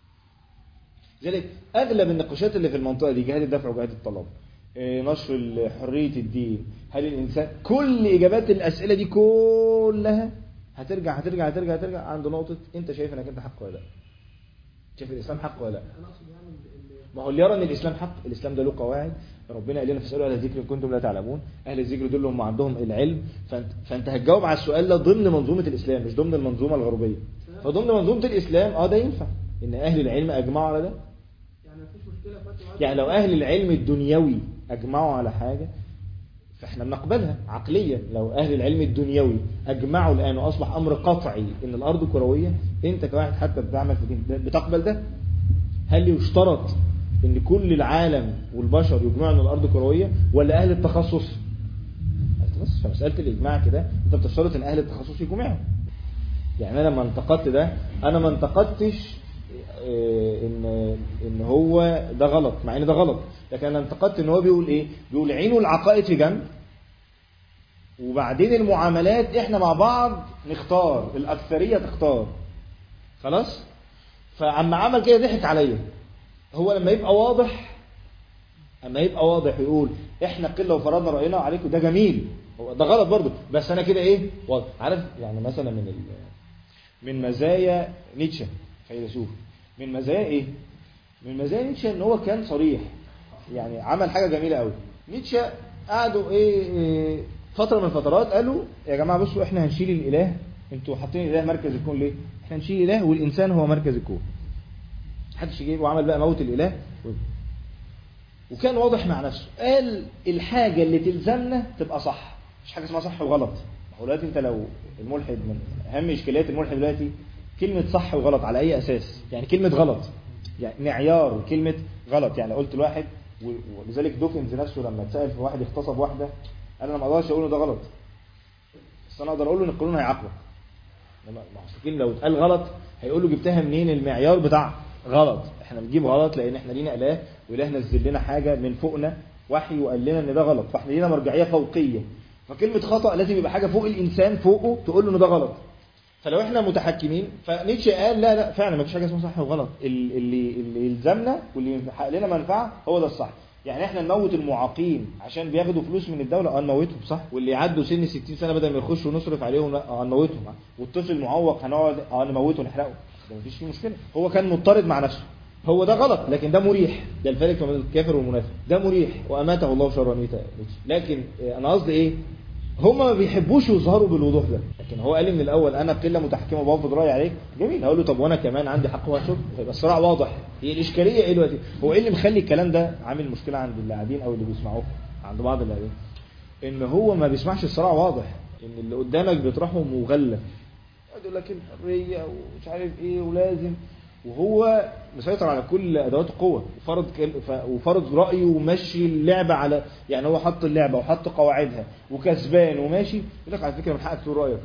لذلك اغلب النقاشات اللي في المنطقه دي جهاد الدفع وجهاد الطلب إيه، نشر ال- حريه الدين هل الانسان كل اجابات الاسئله دي كلها هترجع هترجع هترجع هترجع عند نقطه انت شايف انك انت حق ولا لا شايف الاسلام حق ولا لا انا اقصد يعني ال- ال- ما هو اللي يرى ان الاسلام حق الاسلام ده له قواعد ربنا قال لنا فاسالوا اهل الذكر ان كنتم لا تعلمون اهل الذكر دول هم عندهم العلم فانت, فانت هتجاوب على السؤال ده ضمن منظومه الاسلام مش ضمن المنظومه الغربيه فضمن منظومه الاسلام اه ده ينفع ان اهل العلم اجمعوا على ده يعني مفيش مشكله في وقت معين. يعني لو اهل العلم الدنيوي اجمعوا على حاجه فاحنا بنقبلها عقليا لو اهل العلم الدنيوي اجمعوا الان واصبح امر قطعي ان الارض كرويه انت كواحد حتى بتعمل في دين بتقبل ده هل يشترط ان كل العالم والبشر يجمعوا ان الارض كرويه ولا اهل التخصص بس فمساله الاجماع كده انت بتشترط ان اهل التخصص يجمعوا يعني انا لما انتقدت ده انا ما انتقدتش آه، ان ان هو ده غلط مع ان ده غلط لكن انا انتقدت ان هو بيقول ايه بيقول عينوا العقائد في جنب وبعدين المعاملات احنا مع بعض نختار الاكثريه تختار خلاص فاما عمل كده ضحك عليا هو لما يبقى واضح اما يبقى واضح يقول احنا قله وفرضنا راينا عليكم ده جميل هو ده غلط برضه بس انا كده ايه واضح عارف يعني مثلا من ال من مزايا نيتشه فيلسوف من مزايا ايه من مزايا نيتشه ان هو كان صريح يعني عمل حاجه جميله قوي نيتشه قعدوا ايه, إيه فتره من الفترات قالوا يا جماعه بصوا احنا هنشيل الاله انتوا حاطين الاله مركز الكون ليه احنا نشيل الاله والانسان هو مركز الكون محدش جه وعمل بقى موت الاله و... وكان واضح مع نفسه قال الحاجه اللي تلزمنا تبقى صح مش حاجه اسمها صح وغلط هو دلوقتي انت لو الملحد من اهم اشكاليات الملحد دلوقتي كلمه صح وغلط على اي اساس يعني كلمه غلط يعني معيار كلمه غلط يعني قلت لواحد و- ولذلك دوكنز نفسه لما اتسال في واحد اغتصب واحده قال انا ما اقدرش اقول له ده غلط بس انا اقدر اقول له ان القانون هيعاقبك لما المحققين لو اتقال غلط هيقول له جبتها منين المعيار بتاع غلط احنا بنجيب غلط لان احنا لينا اله واله نزل لنا حاجه من فوقنا وحي وقال لنا ان ده غلط فاحنا لينا مرجعيه فوقيه فكلمه خطا لازم يبقى حاجه فوق الانسان فوقه تقول له ان ده غلط فلو احنا متحكمين فنيتشه قال لا لا فعلا ما فيش حاجه اسمها صح وغلط ال- اللي اللي يلزمنا واللي يحقق لنا منفعه هو ده الصح يعني احنا نموت المعاقين عشان بياخدوا فلوس من الدوله اه نموتهم صح واللي يعدوا سن 60 سنه بدل ما يخشوا نصرف عليهم لا اه نموتهم والطفل المعوق هنقعد اه نموته نحرقه ده مفيش فيه مشكله هو كان مضطرد مع نفسه هو ده غلط لكن ده مريح ده الفرق بين الكافر والمنافق ده مريح واماته الله شر نيته لكن آه، انا قصدي ايه هم ما بيحبوش يظهروا بالوضوح ده لكن هو قال لي من الاول انا قله متحكمه وبفرض رايي عليك جميل هقول له طب وانا كمان عندي حق وهشوف فيبقى الصراع واضح هي الاشكاليه ايه دلوقتي هو ايه اللي مخلي الكلام ده عامل مشكله عند اللي قاعدين او اللي بيسمعوه عند بعض اللي قاعدين ان هو ما بيسمعش الصراع واضح ان اللي قدامك بيطرحه مغلف يقعد يقول لك الحريه ومش عارف ايه ولازم وهو مسيطر على كل ادوات القوه وفرض كل- ف- وفرض رايه ومشي اللعبه على يعني هو حط اللعبه وحط قواعدها وكسبان وماشي يقول لك على فكره من حقك تقول رايك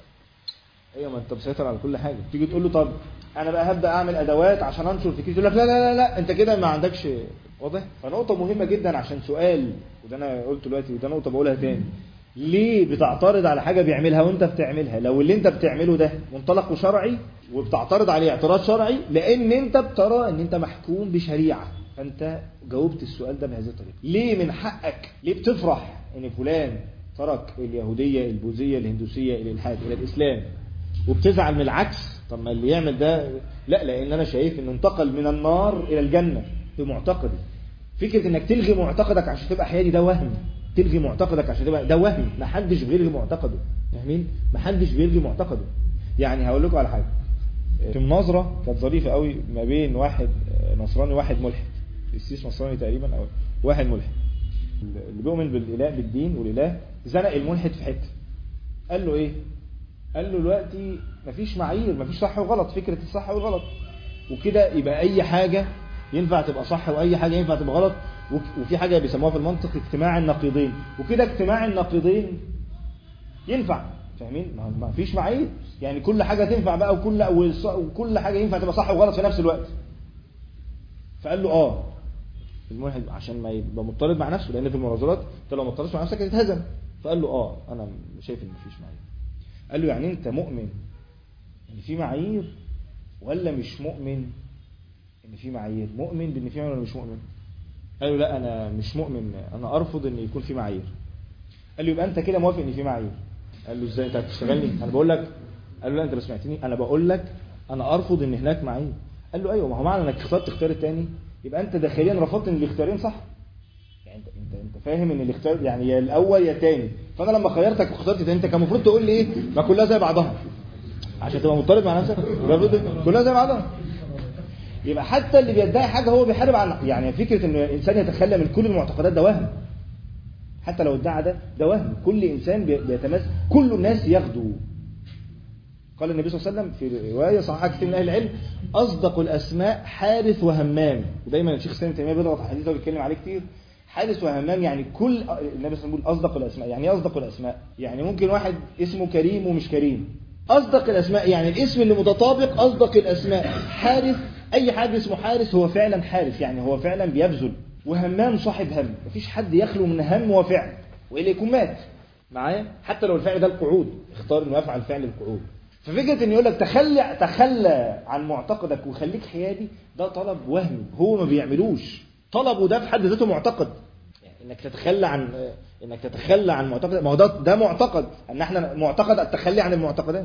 ايوه ما انت مسيطر على كل حاجه تيجي تقول له طب انا بقى هبدا اعمل ادوات عشان انشر فكرتي يقول لك لا لا لا لا انت كده ما عندكش واضح فنقطه مهمه جدا عشان سؤال وده انا قلت دلوقتي وده نقطه بقولها تاني ليه بتعترض على حاجة بيعملها وانت بتعملها لو اللي انت بتعمله ده منطلق شرعي وبتعترض عليه اعتراض شرعي لان انت بترى ان انت محكوم بشريعة فانت جاوبت السؤال ده بهذه الطريقة ليه من حقك ليه بتفرح ان فلان ترك اليهودية البوذية الهندوسية الالحاد الى الاسلام وبتزعل من العكس طب ما اللي يعمل ده لا لان انا شايف انه انتقل من النار الى الجنة بمعتقدي فكرة انك تلغي معتقدك عشان تبقى حيادي ده وهم تلغي معتقدك عشان تبقى ده وهم ما حدش بيلغي معتقده فاهمين ما حدش بيلغي معتقده يعني هقول لكم على حاجه في مناظره كانت ظريفه قوي ما بين واحد نصراني وواحد ملحد السيس نصراني تقريبا او واحد ملحد اللي بيؤمن بالاله بالدين والاله زنق الملحد في حته قال له ايه قال له دلوقتي مفيش معايير مفيش صح وغلط فكره الصح والغلط وكده يبقى اي حاجه ينفع تبقى صح واي حاجه ينفع تبقى غلط وفي حاجة بيسموها في المنطق اجتماع النقيضين وكده اجتماع النقيضين ينفع فاهمين ما فيش معايير يعني كل حاجة تنفع بقى وكل وكل حاجة ينفع تبقى صح وغلط في نفس الوقت فقال له اه الملحد عشان ما يبقى مضطرد مع نفسه لان في المناظرات انت لو مضطردش مع نفسك هتتهزم فقال له اه انا شايف ان مفيش معايير قال له يعني انت مؤمن ان في معايير ولا مش مؤمن ان في معايير مؤمن بان في معايير ولا مش مؤمن قال له لا انا مش مؤمن انا ارفض ان يكون في معايير قال له يبقى انت كده موافق ان في معايير قال له ازاي انت هتشتغلني انا بقول لك قال له لا انت لو سمعتني انا بقول لك انا ارفض ان هناك معايير قال له ايوه ما هو معنى انك اخترت اختيار الثاني يبقى انت داخليا رفضت ان الاختيارين صح يعني انت انت انت فاهم ان الاختيار يعني يا الاول يا الثاني فانا لما خيرتك واخترت الثاني انت كان المفروض تقول لي ايه ما كلها زي بعضها عشان تبقى مضطرد مع نفسك كلها زي بعضها يبقى حتى اللي بيدعي حاجة هو بيحارب عن يعني فكرة ان الانسان يتخلى من كل المعتقدات ده وهم حتى لو ادعى ده ده وهم كل انسان بيتمثل كل الناس يغدو قال النبي صلى الله عليه وسلم في رواية صحيحة كتير من اهل العلم اصدق الاسماء حارث وهمام ودايما الشيخ سليم تيميه بيضغط على الحديث ده وبيتكلم عليه كتير حارث وهمام يعني كل النبي صلى الله عليه وسلم بيقول اصدق الاسماء يعني ايه اصدق الاسماء يعني ممكن واحد اسمه كريم ومش كريم اصدق الاسماء يعني الاسم اللي متطابق اصدق الاسماء حارث اي حد اسمه حارس هو فعلا حارس يعني هو فعلا بيبذل وهمام صاحب هم مفيش حد يخلو من هم وفعل والا يكون مات معايا حتى لو الفعل ده القعود اختار انه يفعل فعل القعود ففكره ان يقول لك تخلى تخلى عن معتقدك وخليك حيادي ده طلب وهمي هو ما بيعملوش طلبه ده في حد ذاته معتقد يعني انك تتخلى عن انك تتخلى عن معتقد ما هو ده ده معتقد ان احنا معتقد التخلي عن المعتقدات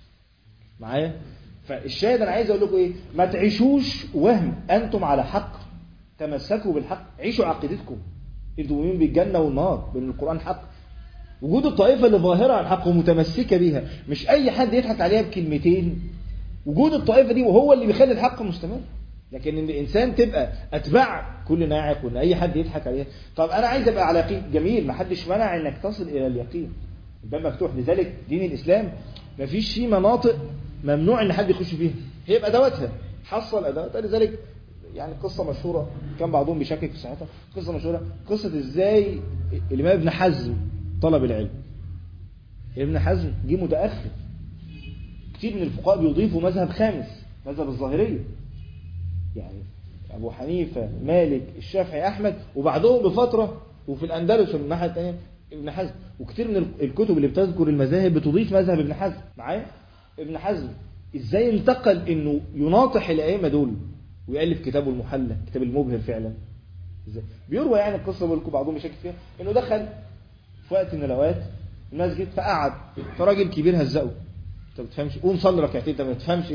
معايا فالشاهد انا عايز اقول لكم ايه ما تعيشوش وهم انتم على حق تمسكوا بالحق عيشوا عقيدتكم انتم مؤمنين بالجنه والنار بان القران حق وجود الطائفه اللي ظاهره على الحق ومتمسكه بيها مش اي حد يضحك عليها بكلمتين وجود الطائفه دي وهو اللي بيخلي الحق مستمر لكن ان الانسان تبقى اتباع كل ناعق وان اي حد يضحك عليها طب انا عايز ابقى على يقين جميل ما حدش منع انك تصل الى اليقين الباب مفتوح لذلك دين الاسلام ما فيش فيه مناطق ممنوع ان حد يخش فيها هي بادواتها حصل ادواتها لذلك يعني قصة مشهورة كان بعضهم بيشكك في صحتها قصة مشهورة قصة ازاي الامام ابن حزم طلب العلم ابن حزم جه متأخر كتير من الفقهاء بيضيفوا مذهب خامس مذهب الظاهرية يعني ابو حنيفة مالك الشافعي احمد وبعدهم بفترة وفي الاندلس من الناحية الثانية ابن حزم وكتير من الكتب اللي بتذكر المذاهب بتضيف مذهب ابن حزم معايا ابن حزم ازاي انتقل انه يناطح الائمه دول ويالف كتابه المحلى كتاب المبهر فعلا ازاي بيروى يعني القصه بقول لكم بعضهم يشكك فيها انه دخل في وقت من الاوقات المسجد فقعد فراجل كبير هزقه انت ما بتفهمش قوم صلي ركعتين انت ما بتفهمش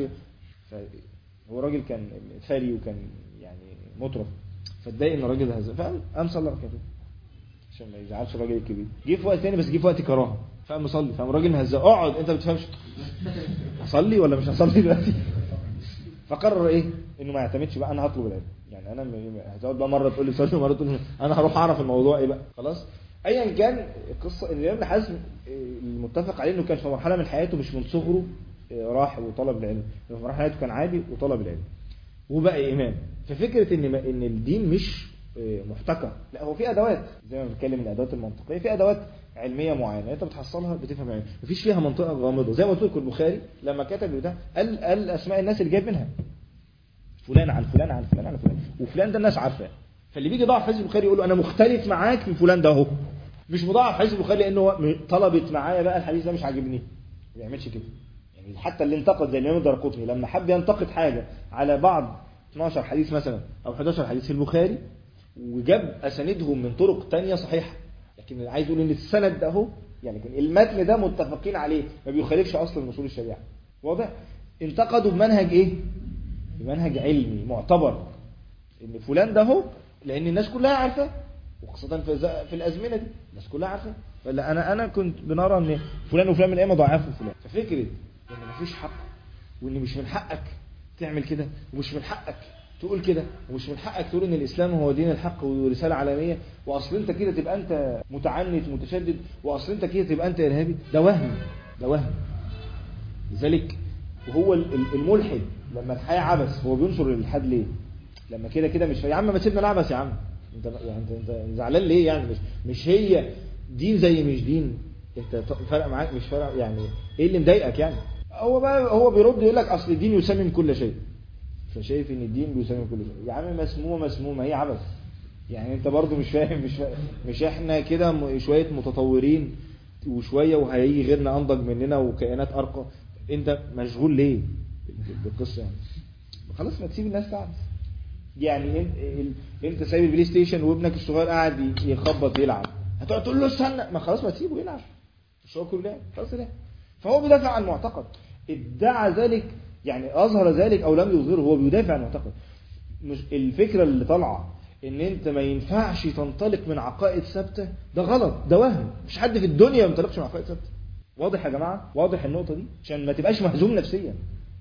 هو راجل كان ثري وكان يعني مطرف فاتضايق ان الراجل هزقه فقام قام صلى ركعتين عشان ما يزعلش الراجل الكبير جه في وقت ثاني بس جه في وقت كراهه فقام مصلي فقام الراجل مهزقه اقعد انت ما بتفهمش اصلي ولا مش هصلي دلوقتي فقرر ايه انه ما يعتمدش بقى انا هطلب العلم يعني انا هتقعد بقى مره تقول لي صلي مره تقول لي انا هروح اعرف الموضوع ايه بقى خلاص ايا كان القصه ان ابن حزم المتفق عليه انه كان في مرحله من حياته مش من صغره راح وطلب العلم في مرحله حياته كان عادي وطلب العلم وبقى امام ففكره ان ان الدين مش محتكر لا هو في ادوات زي ما بنتكلم الادوات المنطقيه في ادوات علميه معينه انت بتحصلها بتفهم علم مفيش فيها منطقه غامضه زي ما قلت لكم البخاري لما كتب بتاع قال قال اسماء الناس اللي جايب منها فلان عن فلان عن فلان عن فلان وفلان ده الناس عارفاه فاللي بيجي ضعف حديث البخاري يقول له انا مختلف معاك في فلان ده اهو مش مضاعف حديث البخاري لانه هو م- طلبت معايا بقى الحديث ده مش عاجبني ما بيعملش كده يعني حتى اللي انتقد زي الامام الدرقطني لما حب ينتقد حاجه على بعض 12 حديث مثلا او 11 حديث في البخاري وجاب اسانيدهم من طرق تانية صحيحه لكن عايز يقول ان السند ده اهو يعني كان المتن ده متفقين عليه ما بيخالفش اصلا من اصول الشريعه واضح انتقدوا بمنهج ايه بمنهج علمي معتبر ان فلان ده اهو لان الناس كلها عارفه وخاصه في ز- في الازمنه دي الناس كلها عارفه فلا انا انا كنت بنرى ان فلان وفلان من الائمه ضعفوا فلان ففكره ان مفيش حق وان مش من حقك تعمل كده ومش من حقك تقول كده ومش من حقك تقول ان الاسلام هو دين الحق ورساله عالميه واصل انت كده تبقى انت متعنت متشدد واصل انت كده تبقى انت ارهابي ده وهم ده وهم لذلك وهو ال- ال- الملحد لما الحياه عبث هو بينشر الالحاد ليه؟ لما كده كده مش يا عم ما تسيبنا نعبث يا عم انت يعني انت انت زعلان ليه يعني مش مش هي دين زي مش دين انت ط- فرق معاك مش فرق يعني ايه اللي مضايقك يعني هو بقى هو بيرد يقول لك اصل الدين يسمم كل شيء فشايف ان الدين بيسمم كل شيء يا عم مسمومه مسمومه هي عبث يعني انت برضو مش فاهم مش فاهم مش احنا كده م- شويه متطورين وشويه وهيجي غيرنا انضج مننا وكائنات ارقى انت مشغول ليه بالقصه يعني خلاص ما تسيب الناس تعبث يعني انت, ال- انت سايب البلاي ستيشن وابنك الصغير قاعد ي- يخبط يلعب هتقعد تقول له استنى ما خلاص ما تسيبه يلعب مش هو كله لعب خلاص لعب فهو بيدافع عن معتقد ادعى ذلك يعني اظهر ذلك او لم يظهره هو بيدافع عن معتقد مش الفكره اللي طالعه ان انت ما ينفعش تنطلق من عقائد ثابته ده غلط ده وهم مش حد في الدنيا ما ينطلقش من عقائد ثابته واضح يا جماعه واضح النقطه دي عشان ما تبقاش مهزوم نفسيا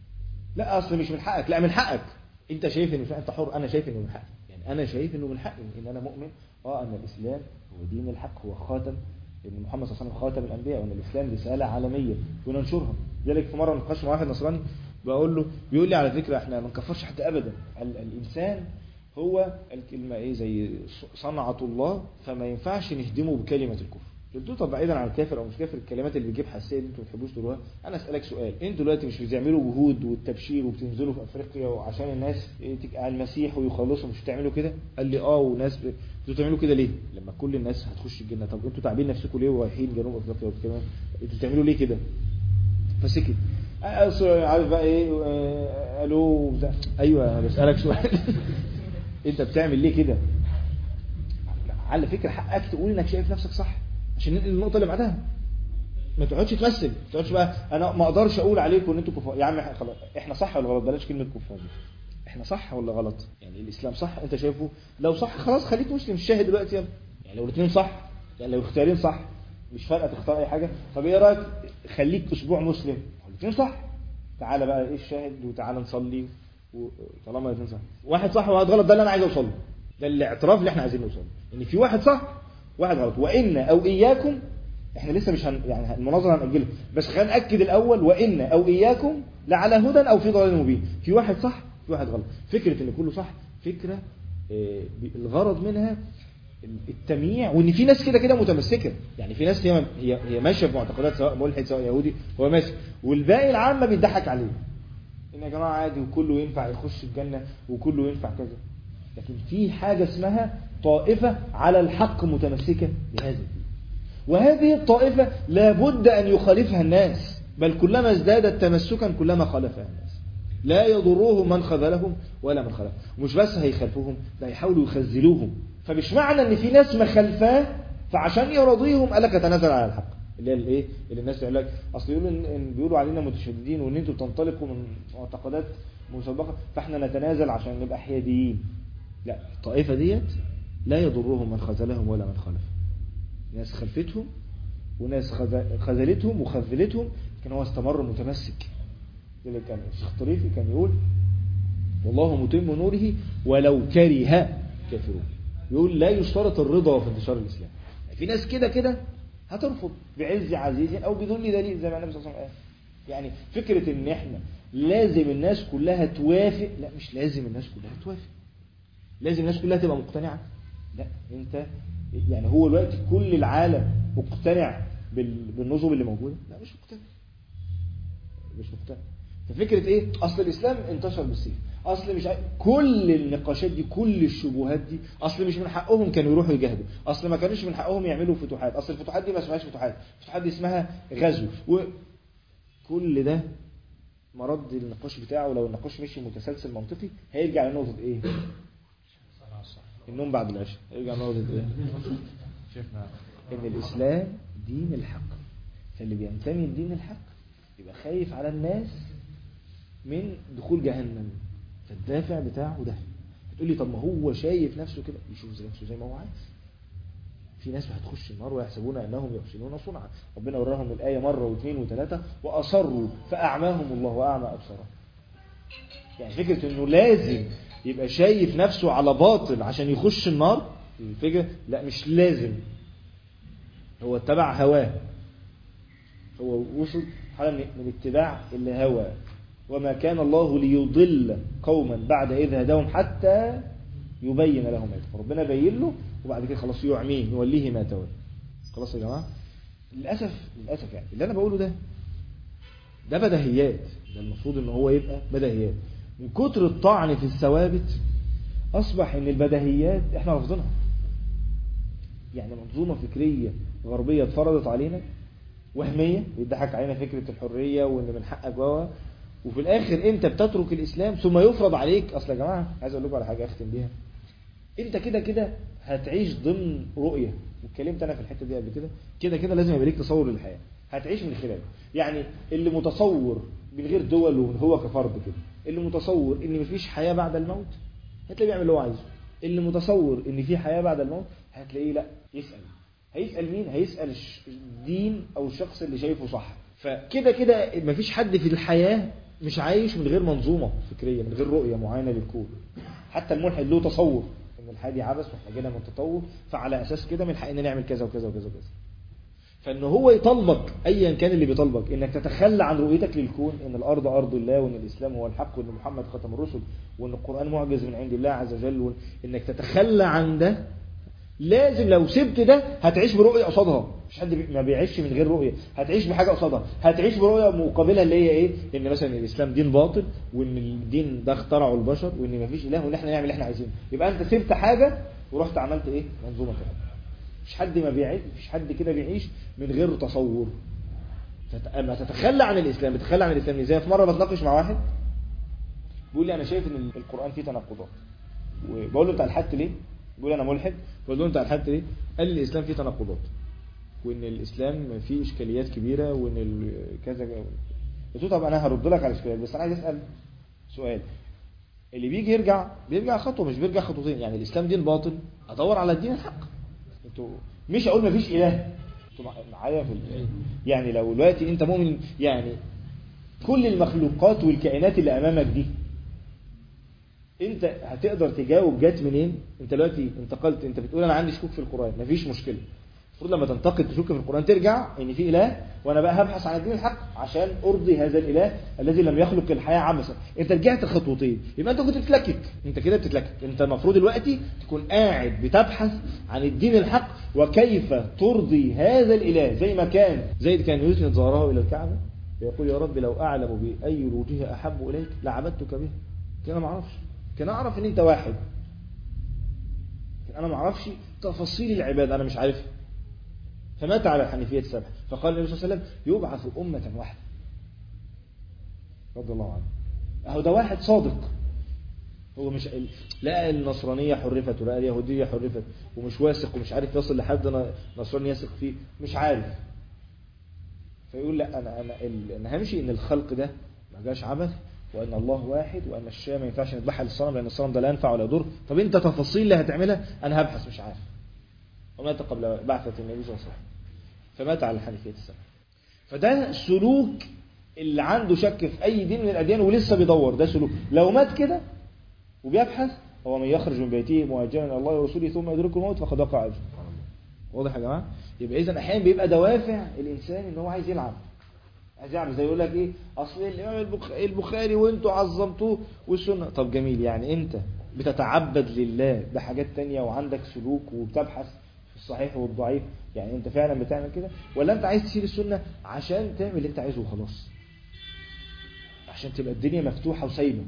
لا اصل مش من حقك لا من حقك انت شايف ان انت حر انا شايف انه من حقي يعني انا شايف انه من حقي ان انا مؤمن اه ان الاسلام هو دين الحق هو خاتم ان محمد صلى الله عليه وسلم خاتم الانبياء وان الاسلام رساله عالميه وننشرها لذلك في مره نقاش مع واحد نصراني بقول له بيقول لي على فكره احنا ما نكفرش حد ابدا ال- الانسان هو الكلمه ايه زي صنعه الله فما ينفعش نهدمه بكلمه الكفر قلت له طب بعيدا عن الكافر او مش كافر الكلمات اللي بتجيب حساسيه دي انتوا ما بتحبوش تقولوها انا اسالك سؤال انتوا دلوقتي مش بتعملوا جهود والتبشير وبتنزلوا في افريقيا وعشان الناس تبقى المسيح ويخلصوا مش بتعملوا كده قال لي اه وناس ب... انتوا بتعملوا كده ليه لما كل الناس هتخش الجنه طب انتوا تعبين نفسكم ليه ورايحين جنوب افريقيا وكده انتوا بتعملوا ليه كده فسكت أصل عارف بقى ايه آه، الو وبتاع. ايوه انا بسالك سؤال انت بتعمل ليه كده على فكره حقك تقول انك شايف نفسك صح عشان ننقل النقطه اللي بعدها ما تقعدش تمثل ما تقعدش بقى انا ما اقدرش اقول عليكم ان انتوا كفار يا عم إحنا خلاص احنا صح ولا غلط بلاش كلمه كفار دي احنا صح ولا غلط يعني الاسلام صح انت شايفه لو صح خلاص خليك مسلم شاهد دلوقتي يلا يعني لو الاثنين صح يعني لو اختيارين صح مش فارقه تختار اي حاجه طب ايه رايك خليك اسبوع مسلم الاثنين صح تعالى بقى ايه الشاهد وتعالى نصلي وطالما الاثنين صح واحد صح وواحد غلط ده اللي انا عايز اوصل له ده الاعتراف اللي احنا عايزين نوصل له ان في واحد صح واحد غلط وان او اياكم احنا لسه مش هن... يعني المناظره هنأجلها بس خلينا نأكد الاول وان او اياكم لعلى هدى او في ضلال مبين في واحد صح في واحد غلط فكره ان كله صح فكره آه، ب- الغرض منها التمييع وان في ناس كده كده متمسكه يعني في ناس هي هي هي ماشيه في معتقدات سواء ملحد سواء يهودي هو ماشي والباقي العامه بيضحك عليه ان يا جماعه عادي وكله ينفع يخش الجنه وكله ينفع كذا لكن في حاجه اسمها طائفه على الحق متمسكه بهذا الدين وهذه الطائفة لابد أن يخالفها الناس بل كلما ازدادت تمسكا كلما خالفها الناس لا يضرهم من خذلهم ولا من خالفهم ومش بس هيخالفوهم ده هيحاولوا يخذلوهم فمش معنى ان في ناس مخالفاه فعشان يرضيهم قال لك اتنازل على الحق اللي هي الايه اللي الناس تقول لك اصل يقولوا ان إن بيقولوا علينا متشددين وان انتوا بتنطلقوا من معتقدات مسبقه فاحنا نتنازل عشان نبقى حياديين لا الطائفه ديت لا يضرهم من خذلهم ولا من خالفهم ناس خلفتهم وناس خذ- خذلتهم وخذلتهم لكن هو استمر متمسك اللي كان الشيخ الطريفي كان يقول والله متم نوره ولو كره كافرون يقول لا يشترط الرضا في انتشار الاسلام في ناس كده كده هترفض بعز عزيز او بدون دليل زي ما النبي صلى الله عليه وسلم قال يعني فكره ان احنا لازم الناس كلها توافق لا مش لازم الناس كلها توافق لازم الناس كلها تبقى مقتنعه لا انت يعني هو دلوقتي كل العالم مقتنع بال- بالنظم اللي موجوده لا مش مقتنع مش مقتنع ففكره ايه اصل الاسلام انتشر بالسيف اصل مش عارف كل النقاشات دي كل الشبهات دي اصل مش من حقهم كانوا يروحوا يجاهدوا اصل ما كانوش من حقهم يعملوا فتوحات اصل الفتوحات دي ما اسمهاش فتوحات الفتوحات دي اسمها غزو وكل ده مرد النقاش بتاعه لو النقاش مشي متسلسل منطقي هيرجع لنقطه ايه النوم بعد العشاء هيرجع لنقطه ايه شيخنا ان الاسلام دين الحق فاللي بينتمي لدين الحق يبقى خايف على الناس من دخول جهنم فالدافع بتاعه ده تقول لي طب ما هو شايف نفسه كده يشوف زي نفسه زي ما هو عايز في ناس هتخش النار ويحسبون انهم يحسنون صنعا ربنا وراهم الايه مره واثنين وثلاثه واصروا فاعماهم الله واعمى ابصارهم يعني فكره انه لازم يبقى شايف نفسه على باطل عشان يخش النار الفكره لا مش لازم هو اتبع هواه هو وصل حالة من من اتباع الهوى وما كان الله ليضل قوما بعد إذ هداهم حتى يبين لهم ما يتقون. ربنا بين له وبعد كده خلاص يعميه يوليه ما تولى خلاص يا جماعة للأسف للأسف يعني اللي أنا بقوله ده ده بدهيات ده المفروض ان هو يبقى بدهيات من كتر الطعن في الثوابت أصبح ان البدهيات احنا رافضينها يعني منظومة فكرية غربية اتفرضت علينا وهمية بيضحك علينا فكرة الحرية وان من حقك و وفي الاخر انت بتترك الاسلام ثم يفرض عليك اصل يا جماعة عايز اقول لكم على حاجة اختم بيها انت كده كده هتعيش ضمن رؤية واتكلمت انا في الحتة دي قبل كده كده كده لازم يبقى ليك تصور للحياة هتعيش من خلاله يعني اللي متصور من غير دول وهو كفرد كده اللي متصور ان مفيش حياة بعد الموت هتلاقيه بيعمل اللي هو عايزه اللي متصور ان في حياة بعد الموت هتلاقيه لا يسأل هيسأل مين هيسأل الش- الدين او الشخص اللي شايفه صح فكده كده مفيش حد في الحياة مش عايش من غير منظومة فكرية من غير رؤية معينة للكون حتى الملحد له تصور ان الحياة دي عبث واحنا جينا من التطور فعلى اساس كده من حقنا نعمل كذا وكذا وكذا وكذا فان هو يطالبك ايا كان اللي بيطالبك انك تتخلى عن رؤيتك للكون ان الارض ارض الله وان الاسلام هو الحق وان محمد ختم الرسل وان القران معجز من عند الله عز وجل وانك تتخلى عن ده لازم لو سبت ده هتعيش برؤيه قصادها مش حد بي- ما بيعيش من غير رؤيه هتعيش بحاجه قصادها هتعيش برؤيه مقابلها اللي هي ايه ان مثلا الاسلام دين باطل وان الدين ده اخترعه البشر وان مفيش اله وان احنا نعمل اللي احنا عايزينه يبقى انت سبت حاجه ورحت عملت ايه منظومه تانيه مش حد ما بيعيش مش حد كده بيعيش من غير تصور فت- اما تتخلى عن الاسلام بتتخلى عن الاسلام زي في مره بتناقش مع واحد بيقول لي انا شايف ان القران فيه تناقضات وبقول له انت الحدت ليه بيقول انا ملحد بقول له انت الحدت ليه قال لي الاسلام فيه تناقضات وان الاسلام فيه اشكاليات كبيره وان ال- كذا قلت له طب انا هرد لك على الاشكاليات بس انا عايز اسال سؤال اللي بيجي يرجع بيرجع خطوه مش بيرجع خطوتين يعني الاسلام دين باطل ادور على الدين الحق انتوا مش اقول مفيش اله انتوا مع- معايا في ال- يعني لو دلوقتي انت مؤمن يعني كل المخلوقات والكائنات اللي امامك دي انت هتقدر تجاوب جت منين انت دلوقتي انتقلت انت بتقول انا عندي شكوك في القران مفيش مشكله المفروض لما تنتقد تشك في القران ترجع ان في اله وانا بقى هبحث عن الدين الحق عشان ارضي هذا الاله الذي لم يخلق الحياه عبثا انت رجعت خطوتين يبقى انت كنت بتتلكك انت كده بتتلكك انت المفروض دلوقتي تكون قاعد بتبحث عن الدين الحق وكيف ترضي هذا الاله زي ما كان زيد كان يسند ظهره الى الكعبه يقول يا رب لو اعلم باي الوجوه احب اليك لعبدتك به كان انا ما اعرفش كان اعرف ان انت واحد انا ما اعرفش تفاصيل العباده انا مش عارفها فمات على الحنيفيه السبع فقال النبي صلى الله عليه وسلم يبعث امه واحده رضي الله عنه اهو ده واحد صادق هو مش ال- لا النصرانيه حرفت ولا اليهوديه حرفت ومش واثق ومش عارف يصل لحد ن- نصراني يثق فيه مش عارف فيقول لا انا انا ال- انا همشي ان الخلق ده ما جاش عبث وان الله واحد وان الشيء ما ينفعش نذبحها للصنم لان الصنم ده لا ينفع ولا يضر طب انت تفاصيل اللي هتعملها انا هبحث مش عارف ومات قبل بعثة النبي صلى الله عليه وسلم فمات على الحنيفية السبع فده سلوك اللي عنده شك في اي دين من الاديان ولسه بيدور ده سلوك لو مات كده وبيبحث هو من يخرج من بيته مهاجرا الى الله ورسوله ثم يدركه الموت فقد وقع اجره واضح يا جماعه يبقى اذا احيانا بيبقى دوافع الانسان ان هو عايز يلعب عايز يلعب زي يقول لك ايه اصل الامام البخ- البخاري وانتوا عظمتوه والسنه طب جميل يعني انت بتتعبد لله بحاجات تانية وعندك سلوك وبتبحث في الصحيح والضعيف يعني انت فعلا بتعمل كده ولا انت عايز تشيل السنه عشان تعمل اللي انت عايزه وخلاص عشان تبقى الدنيا مفتوحة وسايبة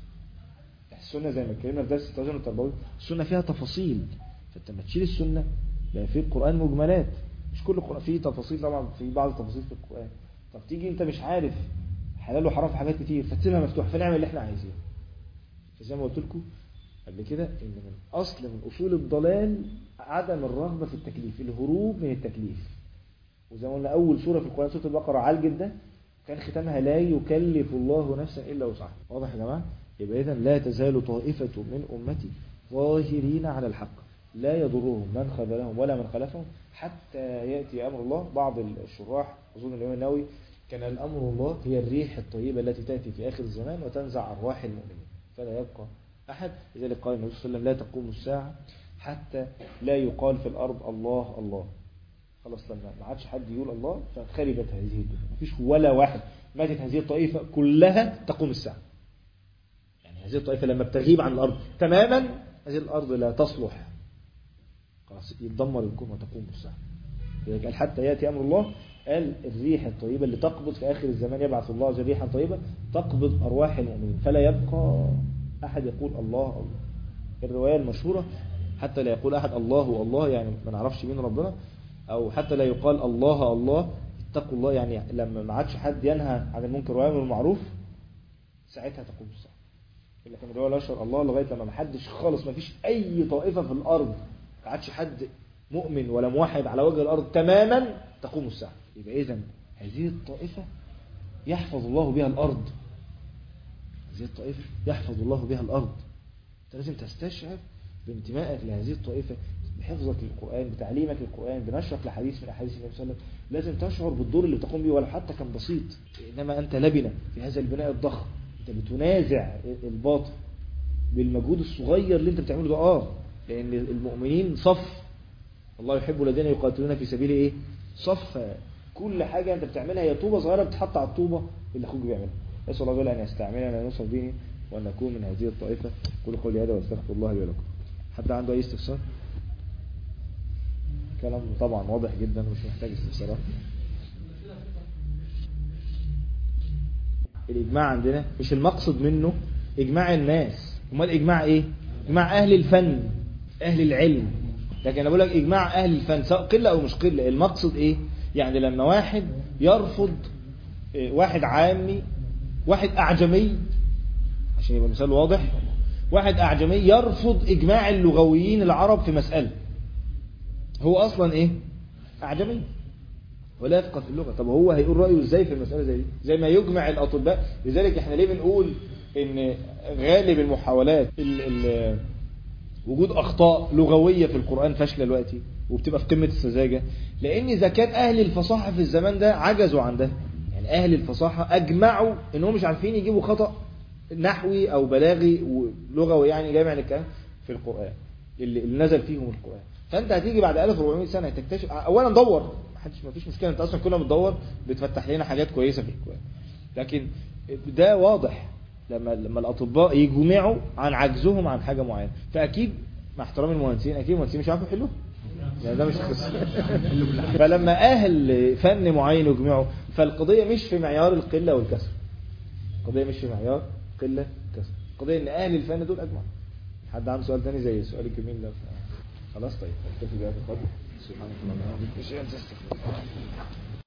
السنة زي ما اتكلمنا في درس التوازن التربوي السنة فيها تفاصيل فانت لما تشيل السنة بقى في القرآن مجملات مش كل القرآن فيه تفاصيل طبعا في بعض التفاصيل في القرآن طب تيجي انت مش عارف حلال وحرام في حاجات كتير فتسيبها مفتوحة فنعمل اللي احنا عايزينه فزي ما قلت لكم قبل كده ان من اصل من اصول الضلال عدم الرغبة في التكليف الهروب من التكليف وزي ما قلنا اول سورة في القرآن سورة البقرة عالجت ده كان ختامها لا يكلف الله نفسا الا وسعها واضح يا جماعه يبقى اذا لا تزال طائفه من امتي ظاهرين على الحق لا يضرهم من خذلهم ولا من خلفهم حتى ياتي امر الله بعض الشراح اظن الامام النووي كان الامر الله هي الريح الطيبه التي تاتي في اخر الزمان وتنزع ارواح المؤمنين فلا يبقى احد لذلك قال النبي صلى الله عليه وسلم لا تقوم الساعه حتى لا يقال في الارض الله الله خلاص لما ما عادش حد يقول الله فخربت هذه الدنيا مفيش ولا واحد ماتت هذه الطائفة كلها تقوم الساعة يعني هذه الطائفة لما بتغيب عن الأرض تماما هذه الأرض لا تصلح خلاص يتدمر الكون وتقوم الساعة لذلك قال حتى يأتي أمر الله قال الريح الطيبة اللي تقبض في آخر الزمان يبعث الله عز وجل ريحا طيبة تقبض أرواح المؤمنين فلا يبقى أحد يقول الله الله الرواية المشهورة حتى لا يقول أحد الله الله يعني ما نعرفش مين ربنا أو حتى لا يقال الله الله اتقوا الله يعني لما ما عادش حد ينهى عن المنكر ويامر بالمعروف ساعتها تقوم الساعة لكن الرواية الأشهر الله لغاية لما ما حدش خالص ما فيش أي طائفة في الأرض ما عادش حد مؤمن ولا موحد على وجه الأرض تماما تقوم الساعة يبقى إذا هذه الطائفة يحفظ الله بها الأرض هذه الطائفة يحفظ الله بها الأرض أنت لازم تستشعر بانتمائك لهذه الطائفة بحفظك للقرآن بتعليمك للقرآن بنشرك لحديث من أحاديث النبي صلى الله عليه وسلم لازم تشعر بالدور اللي بتقوم به ولو حتى كان بسيط إنما أنت لبنة في هذا البناء الضخم أنت بتنازع الباطل بالمجهود الصغير اللي أنت بتعمله ده آه لأن المؤمنين صف الله يحب الذين يقاتلون في سبيله إيه صف كل حاجة أنت بتعملها هي طوبة صغيرة بتحط على الطوبة اللي أخوك بيعملها نسأل الله أن يستعملنا لنصر دينه وأن نكون من هذه الطائفة كل قولي هذا واستغفر الله لي ولكم حد عنده أي استفسار؟ كلام طبعا واضح جدا ومش محتاج استفسارات الإجماع عندنا مش المقصد منه إجماع الناس امال إجماع إيه إجماع أهل الفن أهل العلم لكن أنا بقول لك إجماع أهل الفن سواء قلة أو مش قلة المقصد إيه يعني لما واحد يرفض واحد عامي واحد أعجمي عشان يبقى مثال واضح واحد أعجمي يرفض إجماع اللغويين العرب في مسألة هو أصلا إيه أعجمي ولا يفقه في اللغة طب هو هيقول رأيه إزاي في المسألة زي دي زي ما يجمع الأطباء لذلك إحنا ليه بنقول إن غالب المحاولات ال ال وجود أخطاء لغوية في القرآن فاشلة دلوقتي وبتبقى في قمة السذاجة لأن إذا كان أهل الفصاحة في الزمان ده عجزوا عن ده يعني أهل الفصاحة أجمعوا إنهم مش عارفين يجيبوا خطأ نحوي أو بلاغي ولغوي يعني جامع للكلام في القرآن اللي, اللي نزل فيهم القرآن فأنت هتيجي بعد 1400 سنة تكتشف أولا دور محدش ما فيش مشكلة أنت أصلا كل ما بتدور بتفتح لنا حاجات كويسة في القرآن لكن ده واضح لما لما الأطباء يجمعوا عن عجزهم عن حاجة معينة فأكيد مع احترام المهندسين أكيد المهندسين مش عارفوا يحلوها يعني ده مش قصة فلما أهل فن معين يجمعوا فالقضية مش في معيار القلة والكسر القضية مش في معيار قلة كسر القضية ان اهل الفن دول اجمع حد عنده سؤال تاني زي السؤال الجميل ده خلاص طيب اكتفي بهذا القدر سبحانك اللهم وبحمدك اشهد ان لا اله الا انت استغفرك